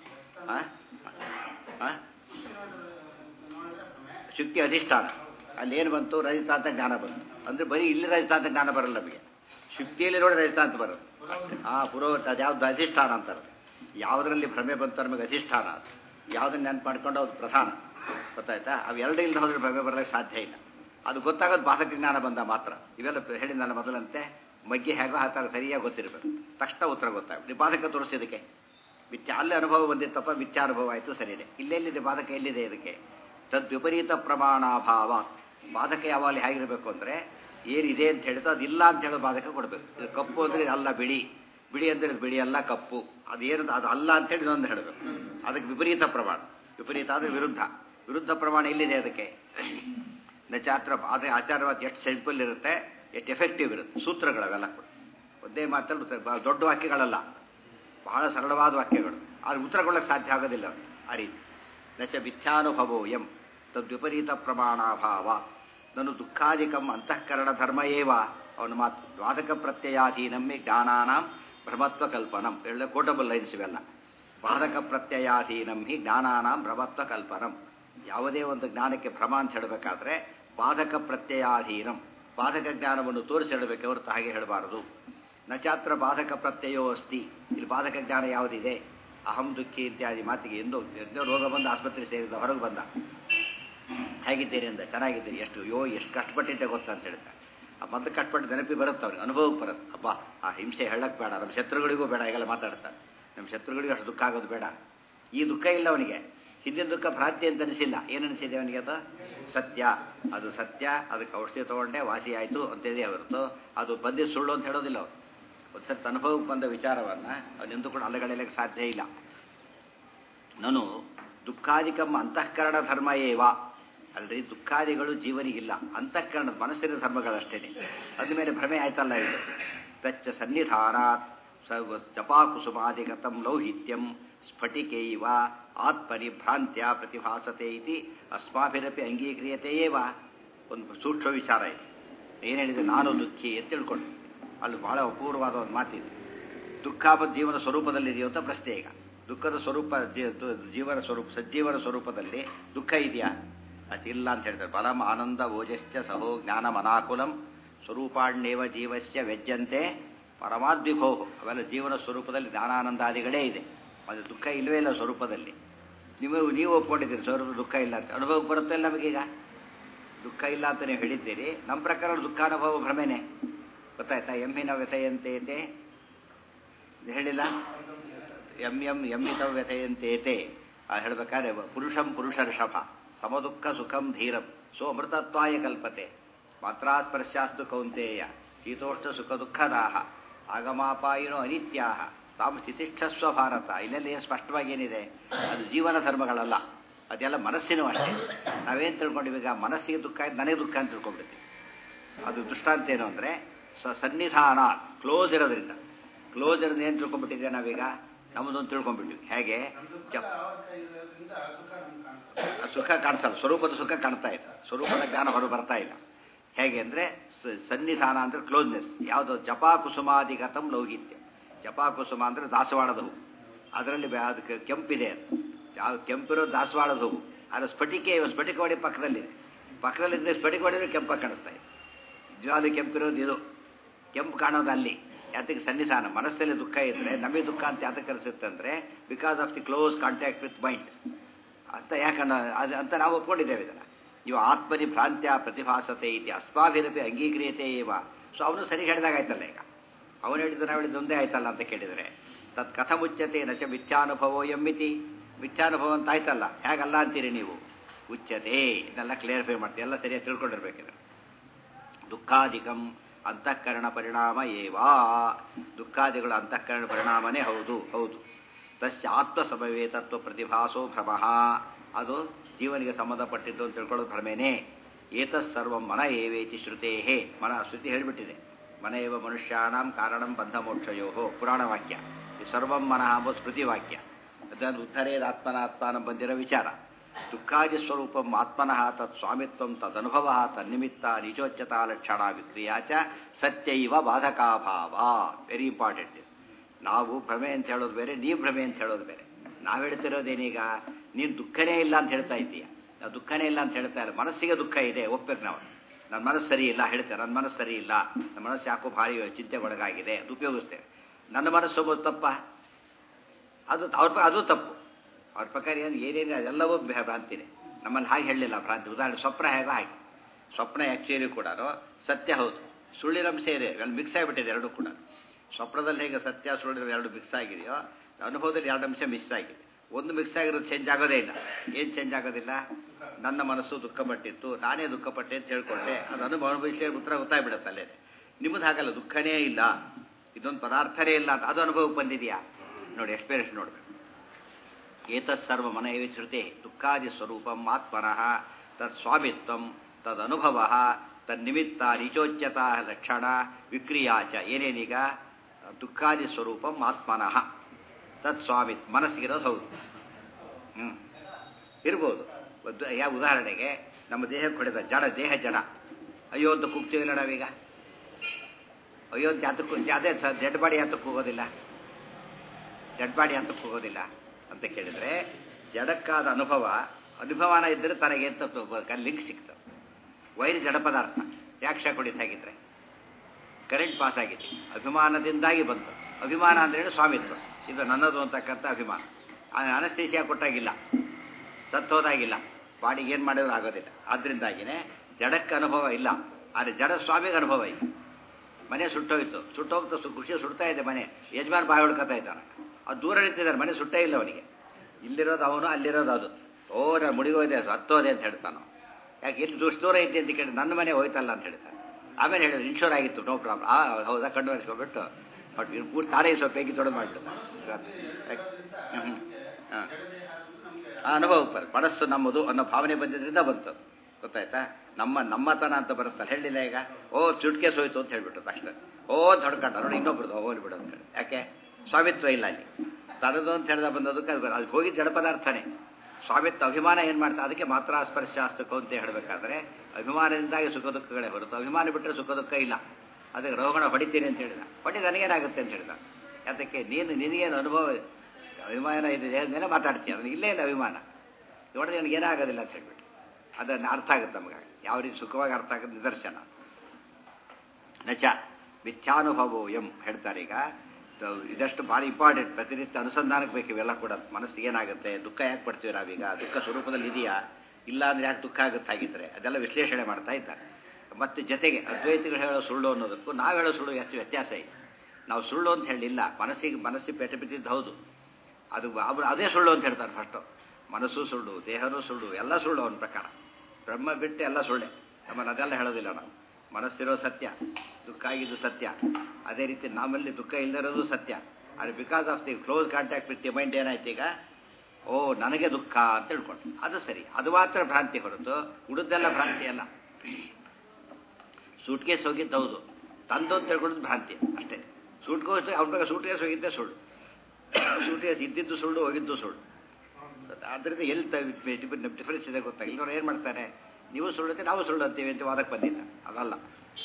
ಶುಕ್ತಿ ಅಧಿಷ್ಠಾನ ಅಲ್ಲಿ ಏನು ಬಂತು ರಜಿತ ಅಂತ ಜ್ಞಾನ ಬಂತು ಅಂದರೆ ಬರೀ ಇಲ್ಲಿ ರಜಿತ ಅಂತ ಜ್ಞಾನ ಬರಲ್ಲ ನಮಗೆ ಶುಕ್ತಿಯಲ್ಲಿ ನೋಡಿ ರಜಿತ ಅಂತ ಬರುತ್ತೆ ಅಷ್ಟೇ ಆ ಪುರೋಹಿತ ಅದು ಯಾವ್ದು ಅಧಿಷ್ಠಾನ ಅಂತಾರೆ ಯಾವುದರಲ್ಲಿ ಭ್ರಮೆ ಬಂತು ನಮಗೆ ಅಧಿಷ್ಠಾನ ಅದು ಯಾವುದನ್ನ ನೆನ್ಪು ಮಾಡ್ಕೊಂಡು ಅದು ಪ್ರಧಾನ ಗೊತ್ತಾಯ್ತಾ ಅವು ಎರಡು ಇಲ್ಲದೆ ಹೋದ್ರೆ ಭ್ರಮೆ ಬರಲಿಕ್ಕೆ ಸಾಧ್ಯ ಇಲ್ಲ ಅದು ಗೊತ್ತಾಗೋದು ಬಾಧಕ ಜ್ಞಾನ ಬಂದ ಮಾತ್ರ ಇವೆಲ್ಲ ಹೇಳಿದ್ನಲ್ಲ ಮೊದಲಂತೆ ಮಗ್ಗೆ ಹೇಗೋ ಹಾತಾಗ ಸರಿಯಾಗಿ ಗೊತ್ತಿರಬೇಕು ತಕ್ಷಣ ಉತ್ತರ ಗೊತ್ತಾಗುತ್ತೆ ಬಾಧಕ ತೋರಿಸಿದಕ್ಕೆ ಮಿಥ್ಯಾ ಅಲ್ಲೇ ಅನುಭವ ಬಂದಿತ್ತಪ್ಪ ಮಿಥ್ಯಾ ಅನುಭವ ಆಯಿತು ಸರಿಯೇ ಇಲ್ಲೆಲ್ಲಿದೆ ಬಾಧಕ ಎಲ್ಲಿದೆ ಇದಕ್ಕೆ ತದ್ವಿಪರೀತ ಪ್ರಮಾಣಾಭಾವ ಬಾಧಕ ಯಾವಾಗಲೂ ಹೇಗಿರಬೇಕು ಅಂದರೆ ಏನಿದೆ ಅಂತ ಹೇಳಿದ್ರು ಅದಿಲ್ಲ ಅಂತ ಹೇಳೋ ಬಾಧಕ ಕೊಡಬೇಕು ಇದು ಕಪ್ಪು ಅಂದರೆ ಅಲ್ಲ ಬಿಳಿ ಬಿಳಿ ಅಂದರೆ ಬಿಳಿ ಅಲ್ಲ ಕಪ್ಪು ಅದೇನು ಅದು ಅಲ್ಲ ಅಂತೇಳಿ ಇನ್ನೊಂದು ಹೇಳಬೇಕು ಅದಕ್ಕೆ ವಿಪರೀತ ಪ್ರಮಾಣ ವಿಪರೀತ ಅಂದರೆ ವಿರುದ್ಧ ವಿರುದ್ಧ ಪ್ರಮಾಣ ಎಲ್ಲಿದೆ ಅದಕ್ಕೆ ನಚಾತ್ರ ಅದೇ ಆಚಾರವಾದ ಎಷ್ಟು ಸಿಂಪಲ್ ಇರುತ್ತೆ ಎಷ್ಟು ಎಫೆಕ್ಟಿವ್ ಇರುತ್ತೆ ಸೂತ್ರಗಳವೆಲ್ಲ ಕೂಡ ಒಂದೇ ಮಾತಲ್ಲಿ ದೊಡ್ಡ ವಾಕ್ಯಗಳಲ್ಲ ಬಹಳ ಸರಳವಾದ ವಾಕ್ಯಗಳು ಆದ್ರೆ ಉತ್ತರ ಕೊಡೋಕ್ಕೆ ಸಾಧ್ಯ ಆಗೋದಿಲ್ಲ ಆ ರೀತಿ ನಚ ಮಿಥ್ಯಾನುಭವೋ ಎಂ ತದ್ವಿಪರೀತ ಪ್ರಮಾಣಾಭಾವ ನಾನು ದುಃಖಾಧಿಕಂ ಅಂತಃಕರಣ ಧರ್ಮ ಏವ ಅವನ ಮಾತು ವಾದಕ ಪ್ರತ್ಯಯಾಧೀನಮ್ಮೆ ಜ್ಞಾನಾನಾಂ ಭ್ರಮತ್ವ ಕಲ್ಪನಂ ಎಲ್ಲ ಕೋಟಬಲ್ ಲೈನ್ಸ್ ಇವೆಲ್ಲ ವಾದಕ ಪ್ರತ್ಯಯಾಧೀನಂ ಹಿ ಜ್ಞಾನಾನಾಂ ಭ್ರಮತ್ವ ಕಲ್ಪನಂ ಯಾವುದೇ ಒಂದು ಜ್ಞಾನಕ್ಕೆ ಭ್ರಮ ಅಂತ ಹೇಳಬೇಕಾದ್ರೆ ಬಾಧಕ ಪ್ರತ್ಯಯಾಧೀನಂ ಬಾಧಕ ಜ್ಞಾನವನ್ನು ತೋರಿಸಿ ಹೇಳಬೇಕು ಹೊರತು ಹಾಗೆ ಹೇಳಬಾರದು ನಚಾತ್ರ ಬಾಧಕ ಪ್ರತ್ಯಯೋ ಅಸ್ತಿ ಇಲ್ಲಿ ಬಾಧಕ ಜ್ಞಾನ ಯಾವುದಿದೆ ಅಹಂ ದುಃಖಿ ಇತ್ಯಾದಿ ಮಾತಿಗೆ ಎಂದು ಎಂದೋ ರೋಗ ಬಂದ ಆಸ್ಪತ್ರೆ ಸೇರಿದ ಹೊರಗೆ ಬಂದ ಹೇಗಿದ್ದೀರಿ ಅಂದ ಚೆನ್ನಾಗಿದ್ದೀರಿ ಎಷ್ಟು ಯೋ ಎಷ್ಟು ಕಷ್ಟಪಟ್ಟಿದ್ದೆ ಗೊತ್ತಾ ಅಂತ ಹೇಳ್ತಾರೆ ಆ ಮೊದಲು ಕಷ್ಟಪಟ್ಟು ನೆನಪಿ ಬರುತ್ತೆ ಅವ್ರಿಗೆ ಅನುಭವಕ್ಕೆ ಬರುತ್ತೆ ಅಪ್ಪ ಆ ಹಿಂಸೆ ಹೇಳಕ್ಕೆ ಬೇಡ ನಮ್ಮ ಶತ್ರುಗಳಿಗೂ ಬೇಡ ಈಗೆಲ್ಲ ಮಾತಾಡ್ತಾರೆ ನಮ್ಮ ಶತ್ರುಗಳಿಗೂ ಅಷ್ಟು ದುಃಖ ಆಗೋದು ಬೇಡ ಈ ದುಃಖ ಇಲ್ಲ ಅವನಿಗೆ ಹಿಂದಿನ ದುಃಖ ಭ್ರಾಂತಿ ಅಂತ ಅನಿಸಿಲ್ಲ ಏನು ಅನಿಸಿದೆ ಅವನಿಗೆ ಅದು ಸತ್ಯ ಅದು ಸತ್ಯ ಅದಕ್ಕೆ ಔಷಧಿ ತೊಗೊಂಡೆ ವಾಸಿ ಆಯಿತು ಅಂತಿದೆ ಹೊರತು ಅದು ಬಂದಿದ್ದು ಸುಳ್ಳು ಅಂತ ಹೇಳೋದಿಲ್ಲ ಅವರು ಒಂದು ಸತ್ತು ಅನುಭವಕ್ಕೆ ಬಂದ ವಿಚಾರವನ್ನು ಅವನೆಂದು ಕೂಡ ಅಲ್ಲಗಳೆಯಲಿಕ್ಕೆ ಸಾಧ್ಯ ಇಲ್ಲ ನಾನು ದುಃಖಾಧಿಕಮ್ಮ ಅಂತಃಕರಣ ಧರ್ಮ ಏವ ಅಲ್ರಿ ದುಃಖಾದಿಗಳು ಜೀವನಿಗಿಲ್ಲ ಅಂತಃಕರಣ ಮನಸ್ಸಿನ ಧರ್ಮಗಳಷ್ಟೇನೆ ಅದ ಭ್ರಮೆ ಆಯ್ತಲ್ಲ ಇದು ತಚ್ಚ ಸನ್ನಿಧಾನಾತ್ ಜಪಾಕುಸುಮಾದಿಗತಂ ಲೌಹಿತ್ಯಂ ಸ್ಫಟಿಕೈವ ಆತ್ಮನಿ ಭ್ರಾಂತ್ಯ ಪ್ರತಿಭಾಸತೆ ಇತಿ ಅಸ್ಮಾಭಿರಪಿ ಅಂಗೀಕ್ರಿಯತೆಯೇವ ಒಂದು ಸೂಕ್ಷ್ಮ ವಿಚಾರ ಇದೆ ಏನು ಹೇಳಿದೆ ನಾನು ದುಃಖಿ ಅಂತ ತಿಳ್ಕೊಂಡು ಅಲ್ಲಿ ಬಹಳ ಅಪೂರ್ವವಾದ ಒಂದು ಮಾತಿದೆ ದುಃಖ ಜೀವನ ಸ್ವರೂಪದಲ್ಲಿದೆಯೋ ಅಂತ ಪ್ರಶ್ನೆ ಈಗ ದುಃಖದ ಸ್ವರೂಪ ಜೀವನ ಸ್ವರೂಪ ಸಜ್ಜೀವನ ಸ್ವರೂಪದಲ್ಲಿ ದುಃಖ ಇದೆಯಾ ಅದಿಲ್ಲ ಅಂತ ಹೇಳ್ತಾರೆ ಬಲಂ ಆನಂದ ಓಜಶ್ಚ ಸಹೋ ಜ್ಞಾನ ಮನಾಕುಲಂ ಸ್ವರೂಪಾಣ್ಯೇವ ಜೀವಸ್ಯ ವ್ಯಜ್ಯಂತೆ ಪರಮಾದ್ವಿಭೋ ಅವೆಲ್ಲ ಜೀವನ ಸ್ವರೂಪದಲ್ಲಿ ಜ್ಞಾನಾನಂದಾದಿಗಳೇ ಇದೆ ಅದು ದುಃಖ ಇಲ್ಲವೇ ಇಲ್ಲ ಸ್ವರೂಪದಲ್ಲಿ ನೀವು ನೀವು ಒಪ್ಕೊಂಡಿದ್ದೀರಿ ಸರ್ ದುಃಖ ಇಲ್ಲ ಅಂತ ಅನುಭವಕ್ಕೆ ಬರುತ್ತೆ ಇಲ್ಲ ನಮಗೀಗ ದುಃಖ ಇಲ್ಲ ಅಂತ ನೀವು ಹೇಳಿದ್ದೀರಿ ನಮ್ಮ ಪ್ರಕಾರ ದುಃಖಾನುಭವ ಭ್ರಮೆನೆ ಗೊತ್ತಾಯ್ತಾ ಎಮ್ಮಿನ ವ್ಯಥೆಯಂತೇತೆ ಹೇಳಿಲ್ಲ ಎಂ ಎಂ ಎಮ್ಮಿತ ವ್ಯಥೆಯಂತೇತೆ ಹೇಳಬೇಕಾದ್ರೆ ಪುರುಷಂ ಪುರುಷ ಋಷಭ ಸಮದುಃಖ ಸುಖಂ ಧೀರಂ ಸೋ ಅಮೃತತ್ವಾಯ ಕಲ್ಪತೆ ಮಾತ್ರಾ ಸ್ಪರ್ಶಾಸ್ತು ಕೌಂತೇಯ ಶೀತೋಷ್ಣ ಸುಖ ದುಃಖದಾಹ ಆಗಮಾಪಾಯಿನೋ ಅನಿತ್ಯಾಹ ತಾವು ಸ್ಥಿತಿಷ್ಠಸ್ವ ಭಾರತ ಇಲ್ಲೆಲ್ಲ ಏನು ಸ್ಪಷ್ಟವಾಗಿ ಏನಿದೆ ಅದು ಜೀವನ ಧರ್ಮಗಳಲ್ಲ ಅದೆಲ್ಲ ಮನಸ್ಸಿನೂ ಅಷ್ಟೇ ನಾವೇನು ತಿಳ್ಕೊಂಡಿವಿ ಈಗ ಮನಸ್ಸಿಗೆ ದುಃಖ ಆಯ್ತು ನನಗೆ ದುಃಖ ಅಂತ ತಿಳ್ಕೊಂಡ್ಬಿಡ್ತೀವಿ ಅದು ದೃಷ್ಟಾಂತ ಏನು ಅಂದರೆ ಸ ಸನ್ನಿಧಾನ ಕ್ಲೋಸ್ ಇರೋದ್ರಿಂದ ಕ್ಲೋಸ್ ಇರೋದು ಏನು ತಿಳ್ಕೊಂಡ್ಬಿಟ್ಟಿದ್ದೆ ನಾವೀಗ ನಮ್ಮದೊಂದು ತಿಳ್ಕೊಂಡ್ಬಿಟ್ವಿ ಹೇಗೆ ಜಪ್ ಸುಖ ಕಾಣಿಸಲ್ಲ ಸ್ವರೂಪದ ಸುಖ ಕಾಣ್ತಾ ಇಲ್ಲ ಸ್ವರೂಪದ ಜ್ಞಾನ ಹೊರ ಬರ್ತಾ ಇಲ್ಲ ಹೇಗೆ ಅಂದರೆ ಸನ್ನಿಧಾನ ಅಂದರೆ ಕ್ಲೋಸ್ನೆಸ್ ಯಾವುದು ಜಪಾ ಕುಸುಮಾದಿಗತಂ ಲೌಹಿತ್ಯ ಜಪಾ ಕುಸುಮ ಅಂದರೆ ದಾಸವಾಳದ ಹೂವು ಅದರಲ್ಲಿ ಅದಕ್ಕೆ ಕೆಂಪಿದೆ ಅದು ಯಾವ್ದು ಕೆಂಪಿರೋ ದಾಸವಾಳದ ಹೂವು ಅದು ಸ್ಫಟಿಕೆ ಸ್ಫಟಿಕ ಹೊಡಿ ಪಕ್ಕದಲ್ಲಿದೆ ಪಕ್ಕದಲ್ಲಿದ್ದರೆ ಸ್ಫಟಿಕ ಹೊಡಿದ್ರೆ ಕೆಂಪಾಗಿ ಕಾಣಿಸ್ತಾ ಇದೆ ನಿಜವಾದ ಕೆಂಪಿರೋದು ಇದು ಕೆಂಪು ಕಾಣೋದು ಅಲ್ಲಿ ಯಾತಕ್ಕೆ ಸನ್ನಿಧಾನ ಮನಸ್ಸಲ್ಲಿ ದುಃಖ ಇದ್ದರೆ ನಮಗೆ ದುಃಖ ಅಂತ ಯಾತಕ್ಕೆ ಕಲಿಸುತ್ತೆ ಅಂದರೆ because of the close contact with mind ಅಂತ ಯಾಕನ್ನ ಅದು ಅಂತ ನಾವು ಒಪ್ಕೊಂಡಿದ್ದೇವೆ ಇದನ್ನು ಇವು ಆತ್ಮನಿ ಭ್ರಾಂತ್ಯ ಪ್ರತಿಭಾಸತೆ ಇದೆ ಅಸ್ಮಾಭಿರಪಿ ಅಂಗೀಕ್ರಿಯತೆ ಇವ ಸೊ ಅವನು ಸರಿ ಹೇಳಿದಾಗ ಆಯ್ತಲ್ಲ ಈಗ ಅವನು ಹೇಳಿದ್ದು ನಾವು ಹೇಳಿದ್ದು ಒಂದೇ ಆಯ್ತಲ್ಲ ಅಂತ ಕೇಳಿದರೆ ತತ್ ಕಥ ಮುಚ್ಚತೆ ನಚ ಮಿಥ್ಯಾನುಭವೋ ಎಮ್ಮಿತಿ ಮಿಥ್ಯಾನುಭವ ಅಂತ ಆಯ್ತಲ್ಲ ಹೇಗಲ್ಲ ಅಂತೀರಿ ನೀವು ಉಚ್ಚತೆ ಇದನ್ನೆಲ್ಲ ಕ್ಲಿಯರಿಫೈ ಮಾಡ್ತೀವಿ ಎಲ್ಲ ಸರಿಯಾಗಿ ತಿಳ್ಕೊಂಡಿರ್ಬೇಕಿದ್ರೆ ದುಃಖಾಧಿಕಂ ಅಂತಃಕರಣ ಪರಿಣಾಮ ಏವಾ ದುಃಖಾದಿಗಳ ಅಂತಃಕರಣ ಪರಿಣಾಮನೇ ಹೌದು ಹೌದು ತಸ್ಯ ಆತ್ಮ ಸಮವೇತತ್ವ ಪ್ರತಿಭಾಸೋ ಭ್ರಮಃ ಅದು ಜೀವನಿಗೆ ಸಂಬಂಧಪಟ್ಟಿದ್ದು ಅಂತ ತಿಳ್ಕೊಳ್ಳೋದು ಭ್ರಮೇನೆ ಏತಸ್ಸರ್ವ ಮನ ಏವೇತಿ ಶ್ರುತೇಹೇ ಮನ ಶ್ರುತಿ ಹೇಳಿಬಿಟ್ಟಿದೆ ಮನ ಏವ ಮನುಷ್ಯಾಣಂ ಕಾರಣಂ ಬಂಧ ಮೋಕ್ಷಯೋ ಪುರಾಣ ವಾಕ್ಯ ಈ ಸರ್ವಂ ಮನಃ ಎಂಬುದು ಸ್ಮೃತಿ ವಾಕ್ಯ ಅದನ್ನು ಉತ್ತರೇದಾತ್ಮನಾತ್ಮಾನ ಬಂದಿರೋ ವಿಚಾರ ದುಃಖಾದಿ ಸ್ವರೂಪಂ ಆತ್ಮನಃ ತತ್ ಸ್ವಾಮಿತ್ವಂ ತದನುಭವ ತನ್ನಿಮಿತ್ತ ನಿಜೋಚ್ಚತಾ ಲಕ್ಷಣ ವಿಕ್ರಿಯಾ ಚ ಸತ್ಯೈವ ಬಾಧಕಾಭಾವ ವೆರಿ ಇಂಪಾರ್ಟೆಂಟ್ ನಾವು ಭ್ರಮೆ ಅಂತ ಹೇಳೋದು ಬೇರೆ ನೀವು ಭ್ರಮೆ ಅಂತ ಹೇಳೋದು ಬೇರೆ ನಾವು ಹೇಳ್ತಿರೋದೇನೀಗ ನೀನು ದುಃಖನೇ ಇಲ್ಲ ಅಂತ ಹೇಳ್ತಾ ಇದ್ದೀಯ ನಾವು ದುಃಖನೇ ಇಲ್ಲ ಅಂತ ಹೇಳ್ತಾ ಇಲ್ಲ ಮನಸ್ಸಿಗೆ ದುಃಖ ಇದೆ ಒಪ್ಬೇಕು ನಾವು ನನ್ನ ಮನಸ್ಸು ಸರಿ ಇಲ್ಲ ಹೇಳ್ತೇವೆ ನನ್ನ ಮನಸ್ಸು ಸರಿ ಇಲ್ಲ ನನ್ನ ಮನಸ್ಸು ಯಾಕೋ ಭಾರಿ ಚಿಂತೆಗೊಳಗಾಗಿದೆ ಅದು ಉಪಯೋಗಿಸ್ತೇವೆ ನನ್ನ ಮನಸ್ಸು ಒಬ್ಬ ತಪ್ಪ ಅದು ಅವ್ರ ಅದು ತಪ್ಪು ಅವ್ರ ಪ್ರಕಾರ ಏನು ಏನೇನು ಅದೆಲ್ಲವೂ ಭ್ರಾಂತಿನೇ ನಮ್ಮಲ್ಲಿ ಹಾಗೆ ಹೇಳಲಿಲ್ಲ ಭ್ರಾಂತಿ ಉದಾಹರಣೆ ಸ್ವಪ್ನ ಹೇಗೋ ಹಾಗೆ ಸ್ವಪ್ನ ಆ್ಯಕ್ಚುಲಿ ಕೂಡ ಸತ್ಯ ಹೌದು ಸುಳ್ಳಿರಂಶ ಇದೆ ಅಲ್ಲಿ ಮಿಕ್ಸ್ ಆಗಿಬಿಟ್ಟಿದೆ ಎರಡು ಕೂಡ ಸ್ವಪ್ನದಲ್ಲಿ ಹೇಗೆ ಸತ್ಯ ಸುಳ್ಳಿರೋ ಎರಡು ಮಿಕ್ಸ್ ಆಗಿದೆಯೋ ಅನುಭವದಲ್ಲಿ ಎರಡು ಅಂಶ ಮಿಕ್ಸ್ ಆಗಿದೆ ಒಂದು ಮಿಕ್ಸ್ ಆಗಿರೋದು ಚೇಂಜ್ ಆಗೋದೇ ಇಲ್ಲ ಏನು ಚೇಂಜ್ ಆಗೋದಿಲ್ಲ ನನ್ನ ಮನಸ್ಸು ದುಃಖಪಟ್ಟಿತ್ತು ನಾನೇ ದುಃಖಪಟ್ಟೆ ಅಂತ ಹೇಳ್ಕೊಂಡೆ ಅದು ಅನುಭವ ವಿಷಯ ಉತ್ತರ ಗೊತ್ತಾಗ್ಬಿಡುತ್ತೆ ಅಲ್ಲೇ ನಿಮ್ಮದು ಹಾಗಲ್ಲ ದುಃಖನೇ ಇಲ್ಲ ಇದೊಂದು ಪದಾರ್ಥನೇ ಇಲ್ಲ ಅಂತ ಅದು ಅನುಭವಕ್ಕೆ ಬಂದಿದೆಯಾ ನೋಡಿ ಎಕ್ಸ್ಪೀರಿಯನ್ಸ್ ನೋಡಬೇಕು ಏತತ್ಸರ್ವ ಮನಯವಿ ಶ್ರುತೆ ದುಃಖಾದಿ ಸ್ವರೂಪಂ ಆತ್ಮನಃ ತತ್ ಸ್ವಾಮಿತ್ವಂ ತದನುಭವ ತನ್ನಿಮಿತ್ತ ನಿಚೋಚ್ಯತಾ ಲಕ್ಷಣ ವಿಕ್ರಿಯಾಚ ಏನೇನೀಗ ದುಃಖಾದಿ ಸ್ವರೂಪಂ ಆತ್ಮನಃ ತತ್ ಸ್ವಾಮಿ ಮನಸ್ಸಿಗಿರೋದು ಹೌದು ಹ್ಞೂ ಇರ್ಬೋದು ಯಾವ ಉದಾಹರಣೆಗೆ ನಮ್ಮ ದೇಹಕ್ಕೆ ಹೊಡೆದ ಜಡ ದೇಹ ಜಡ ಅಯ್ಯೋ ಅಂತ ಕೂಗ್ತೀವಿಲ್ಲ ನಾವೀಗ ಅಯ್ಯೋ ಅಂತ ಯಾತಕ್ಕೂ ಅದೇ ಡೆಡ್ ಬಾಡಿ ಯಾತಕ್ಕೆ ಹೋಗೋದಿಲ್ಲ ಡೆಡ್ ಬಾಡಿ ಯಾತಕ್ಕೆ ಹೋಗೋದಿಲ್ಲ ಅಂತ ಕೇಳಿದ್ರೆ ಜಡಕ್ಕಾದ ಅನುಭವ ಅನುಭವನ ಇದ್ದರೆ ತನಗೆ ಅಂತ ಲಿಂಕ್ ಸಿಕ್ತದೆ ವೈರ್ ಜಡ ಪದಾರ್ಥ ಯಾಕೆ ಶಾಕ್ ಹೊಡಿತಾಗಿದ್ರೆ ಕರೆಂಟ್ ಪಾಸ್ ಆಗಿದೆ ಅಭಿಮಾನದಿಂದಾಗಿ ಬಂತು ಅಭಿಮಾನ ಅಂದ್ರೆ ಸ್ವಾಮಿತ್ವ ಇದು ನನ್ನದು ಅಂತಕ್ಕಂಥ ಅಭಿಮಾನ ಅನಸ್ತೇಶಿಯಾ ಕೊಟ್ಟಾಗಿಲ್ಲ ಸತ್ತೋದಾಗಿಲ್ಲ ಬಾಡಿಗೆ ಏನು ಮಾಡಿದ್ರು ಆಗೋದಿಲ್ಲ ಆದ್ರಿಂದಾಗಿನೇ ಜಡಕ್ಕೆ ಅನುಭವ ಇಲ್ಲ ಆದರೆ ಜಡ ಸ್ವಾಮಿಗೆ ಅನುಭವ ಇದೆ ಮನೆ ಸುಟ್ಟೋಯ್ತು ಸುಟ್ಟೋಗ್ತಾ ಖುಷಿ ಸುಡ್ತಾ ಇದೆ ಮನೆ ಯಜಮಾನ್ ಬಾಯಿ ಹೊಡ್ಕೊತಾ ಇದ್ದಾನೆ ಅದು ದೂರ ನಿಂತಿದ್ದಾರೆ ಮನೆ ಸುಟ್ಟೇ ಇಲ್ಲ ಅವನಿಗೆ ಇಲ್ಲಿರೋದು ಅವನು ಅಲ್ಲಿರೋದು ಅದು ಓ ನಾನು ಮುಡಿಗೋದೆ ಹತ್ತೋದೆ ಅಂತ ಹೇಳ್ತಾನು ಯಾಕೆ ಎಷ್ಟು ದೂರ ದೂರ ಐತೆ ಅಂತ ಕೇಳಿ ನನ್ನ ಮನೆ ಹೋಯ್ತಲ್ಲ ಅಂತ ಹೇಳ್ತಾನೆ ಆಮೇಲೆ ಹೇಳಿದ್ರು ಇನ್ಶೂರ್ ಆಗಿತ್ತು ನೋ ಪ್ರಾಬ್ಲಮ್ ಆ ಹೌದಾ ಕಂಡು ಮಾಡಿಸ್ಕೊಬಿಟ್ಟು ಬಟ್ ಇವ್ರು ಪೂರ್ತಿ ತಾನೇ ಸ್ವಲ್ಪ ಹೇಗೆ ತೊಡೆದು ಮಾಡ್ತಾರೆ ಹ್ಞೂ ಹಾಂ ಆ ಅನುಭವ ಬರ್ ಮನಸ್ಸು ನಮ್ಮದು ಅನ್ನೋ ಭಾವನೆ ಬಂದಿದ್ದರಿಂದ ಬಂತು ಗೊತ್ತಾಯ್ತಾ ನಮ್ಮ ನಮ್ಮತನ ಅಂತ ಬರುತ್ತಲ್ಲ ಹೇಳಿಲ್ಲ ಈಗ ಓ ಚುಟ್ಕೆ ಸೋಯ್ತು ಅಂತ ಹೇಳ್ಬಿಟ್ಟು ತಕ್ಷಣ ಓ ಹೊಡ್ಕೊಂಡ ನೋಡಿ ಇನ್ನೊಬ್ರದ್ದು ಹೋಗ್ಲಿ ಬಿಡು ಅಂತ ಹೇಳಿ ಯಾಕೆ ಸ್ವಾಮಿತ್ವ ಇಲ್ಲ ಅಲ್ಲಿ ತನದು ಅಂತ ಹೇಳ್ದ ಬಂದದಕ್ಕೆ ಅದು ಅಲ್ಲಿ ಹೋಗಿ ಜಡ ಪದಾರ್ಥನೇ ಸ್ವಾಮಿತ್ವ ಅಭಿಮಾನ ಏನು ಮಾಡ್ತಾ ಅದಕ್ಕೆ ಮಾತ್ರ ಸ್ಪರ್ಶಾಸ್ತಕ್ಕೂ ಅಂತ ಹೇಳಬೇಕಾದ್ರೆ ಅಭಿಮಾನದಿಂದಾಗಿ ಸುಖ ದುಃಖಗಳೇ ಹೊರತು ಅಭಿಮಾನ ಬಿಟ್ಟರೆ ಸುಖ ದುಃಖ ಇಲ್ಲ ಅದಕ್ಕೆ ರೋಗಣ ಹೊಡಿತೀನಿ ಅಂತ ಹೇಳಿದ ಹೊಡಿ ನನಗೇನಾಗುತ್ತೆ ಅಂತ ಹೇಳಿದ ಯಾತಕ್ಕೆ ನೀನು ನಿನಗೇನು ಅನುಭವ ಅಭಿಮಾನ ಇದೆ ಮೇಲೆ ಮಾತಾಡ್ತೀಯ ಅದನ್ನು ಇಲ್ಲೇ ಇಲ್ಲ ಅಭಿಮಾನ ನೋಡಿದ್ರೆ ನನಗೆ ಏನಾಗೋದಿಲ್ಲ ಅಂತ ಹೇಳ್ಬಿಟ್ಟು ಅದನ್ನು ಅರ್ಥ ಆಗುತ್ತೆ ನಮಗೆ ಯಾವ ರೀತಿ ಸುಖವಾಗಿ ಅರ್ಥ ಆಗುತ್ತೆ ನಿದರ್ಶನ ನಚ ಮಿಥ್ಯಾನುಭವೋ ಎಂ ಹೇಳ್ತಾರೆ ಈಗ ತ- ಇದಷ್ಟು ಭಾರಿ ಇಂಪಾರ್ಟೆಂಟ್ ಪ್ರತಿನಿತ್ಯ ಅನುಸಂಧಾನಕ್ಕೆ ಬೇಕು ಇವೆಲ್ಲ ಕೂಡ ಮನಸ್ಸಿಗೆ ಏನಾಗುತ್ತೆ ದುಃಖ ಯಾಕೆ ಪಡ್ತೀವಿ ನಾವೀಗ ದುಃಖ ಸ್ವರೂಪದಲ್ಲಿ ಇದೆಯಾ ಇಲ್ಲ ಅಂದ್ರೆ ಯಾಕೆ ದುಃಖ ಆಗುತ್ತೆ ಹಾಗಿದ್ರೆ ಅದೆಲ್ಲ ವಿಶ್ಲೇಷಣೆ ಮಾಡ್ತಾ ಇದ್ದಾರೆ ಮತ್ತೆ ಜೊತೆಗೆ ಅದ್ವೈತಿಗಳು ಹೇಳೋ ಸುಳ್ಳು ಅನ್ನೋದಕ್ಕೂ ನಾವು ಹೇಳೋ ಸುಳ್ಳು ಎಷ್ಟು ವ್ಯತ್ಯಾಸ ಇದೆ ನಾವು ಸುಳ್ಳು ಅಂತ ಹೇಳಿಲ್ಲ ಮನಸ್ಸಿಗೆ ಮನಸ್ಸಿಗೆ ಪೆಟ್ಟು ಬಿದ್ದಿದ್ದು ಹೌದು ಅದು ಅವ್ರು ಅದೇ ಸುಳ್ಳು ಅಂತ ಹೇಳ್ತಾರೆ ಫಸ್ಟು ಮನಸ್ಸು ಸುಳ್ಳು ದೇಹನೂ ಸುಳ್ಳು ಎಲ್ಲ ಸುಳ್ಳು ಅವನ ಪ್ರಕಾರ ಬ್ರಹ್ಮ ಬಿಟ್ಟು ಎಲ್ಲ ಸುಳ್ಳೆ ನಮ್ಮಲ್ಲಿ ಅದೆಲ್ಲ ಹೇಳೋದಿಲ್ಲ ನಾವು ಮನಸ್ಸಿರೋ ಸತ್ಯ ದುಃಖ ಆಗಿದ್ದು ಸತ್ಯ ಅದೇ ರೀತಿ ನಮ್ಮಲ್ಲಿ ದುಃಖ ಇಲ್ಲದಿರೋದು ಸತ್ಯ ಆದರೆ because of the close contact with the mind ಏನಾಯ್ತು ಈಗ ಓ ನನಗೆ ದುಃಖ ಅಂತ ತಿಳ್ಕೊಂಡು ಅದು ಸರಿ ಅದು ಮಾತ್ರ ಭ್ರಾಂತಿ ಹೊರತು ಉಳಿದೆಲ್ಲ ಭ್ರಾಂತಿ ಅಲ್ಲ ಸೂಟ್ಕೇಸ್ ಹೋಗಿದ್ದು ಹೌದು ತಂದು ಅಂತ ತಿಳ್ಕೊಳ್ಳೋದು ಭ್ರಾಂತಿ ಅಷ್ಟೇ ಸೂಟ್ಕೋಸ್ ಅವ್ನ ಸೂಟ್ಕೇಸ್ ಹೋಗಿದ್ದೆ ಸುಳ್ಳು ಸೂಟ್ಕೇಸ್ ಇದ್ದಿದ್ದು ಸುಳ್ಳು ಹೋಗಿದ್ದು ಸುಳ್ಳು ಆದ್ದರಿಂದ ಎಲ್ಲಿ ಡಿಫರೆನ್ಸ್ ಇದೆ ಗೊತ್ತಾಗಿಲ್ಲ ಇವ್ರು ಏನು ಮಾಡ್ತಾರೆ ನೀವು ಸುಳ್ಳುತ್ತೆ ನಾವು ಸುಳ್ಳು ಅಂತೀವಿ ಅಂತ ವಾದಕ್ಕೆ ಬಂದಿದ್ದ ಅದಲ್ಲ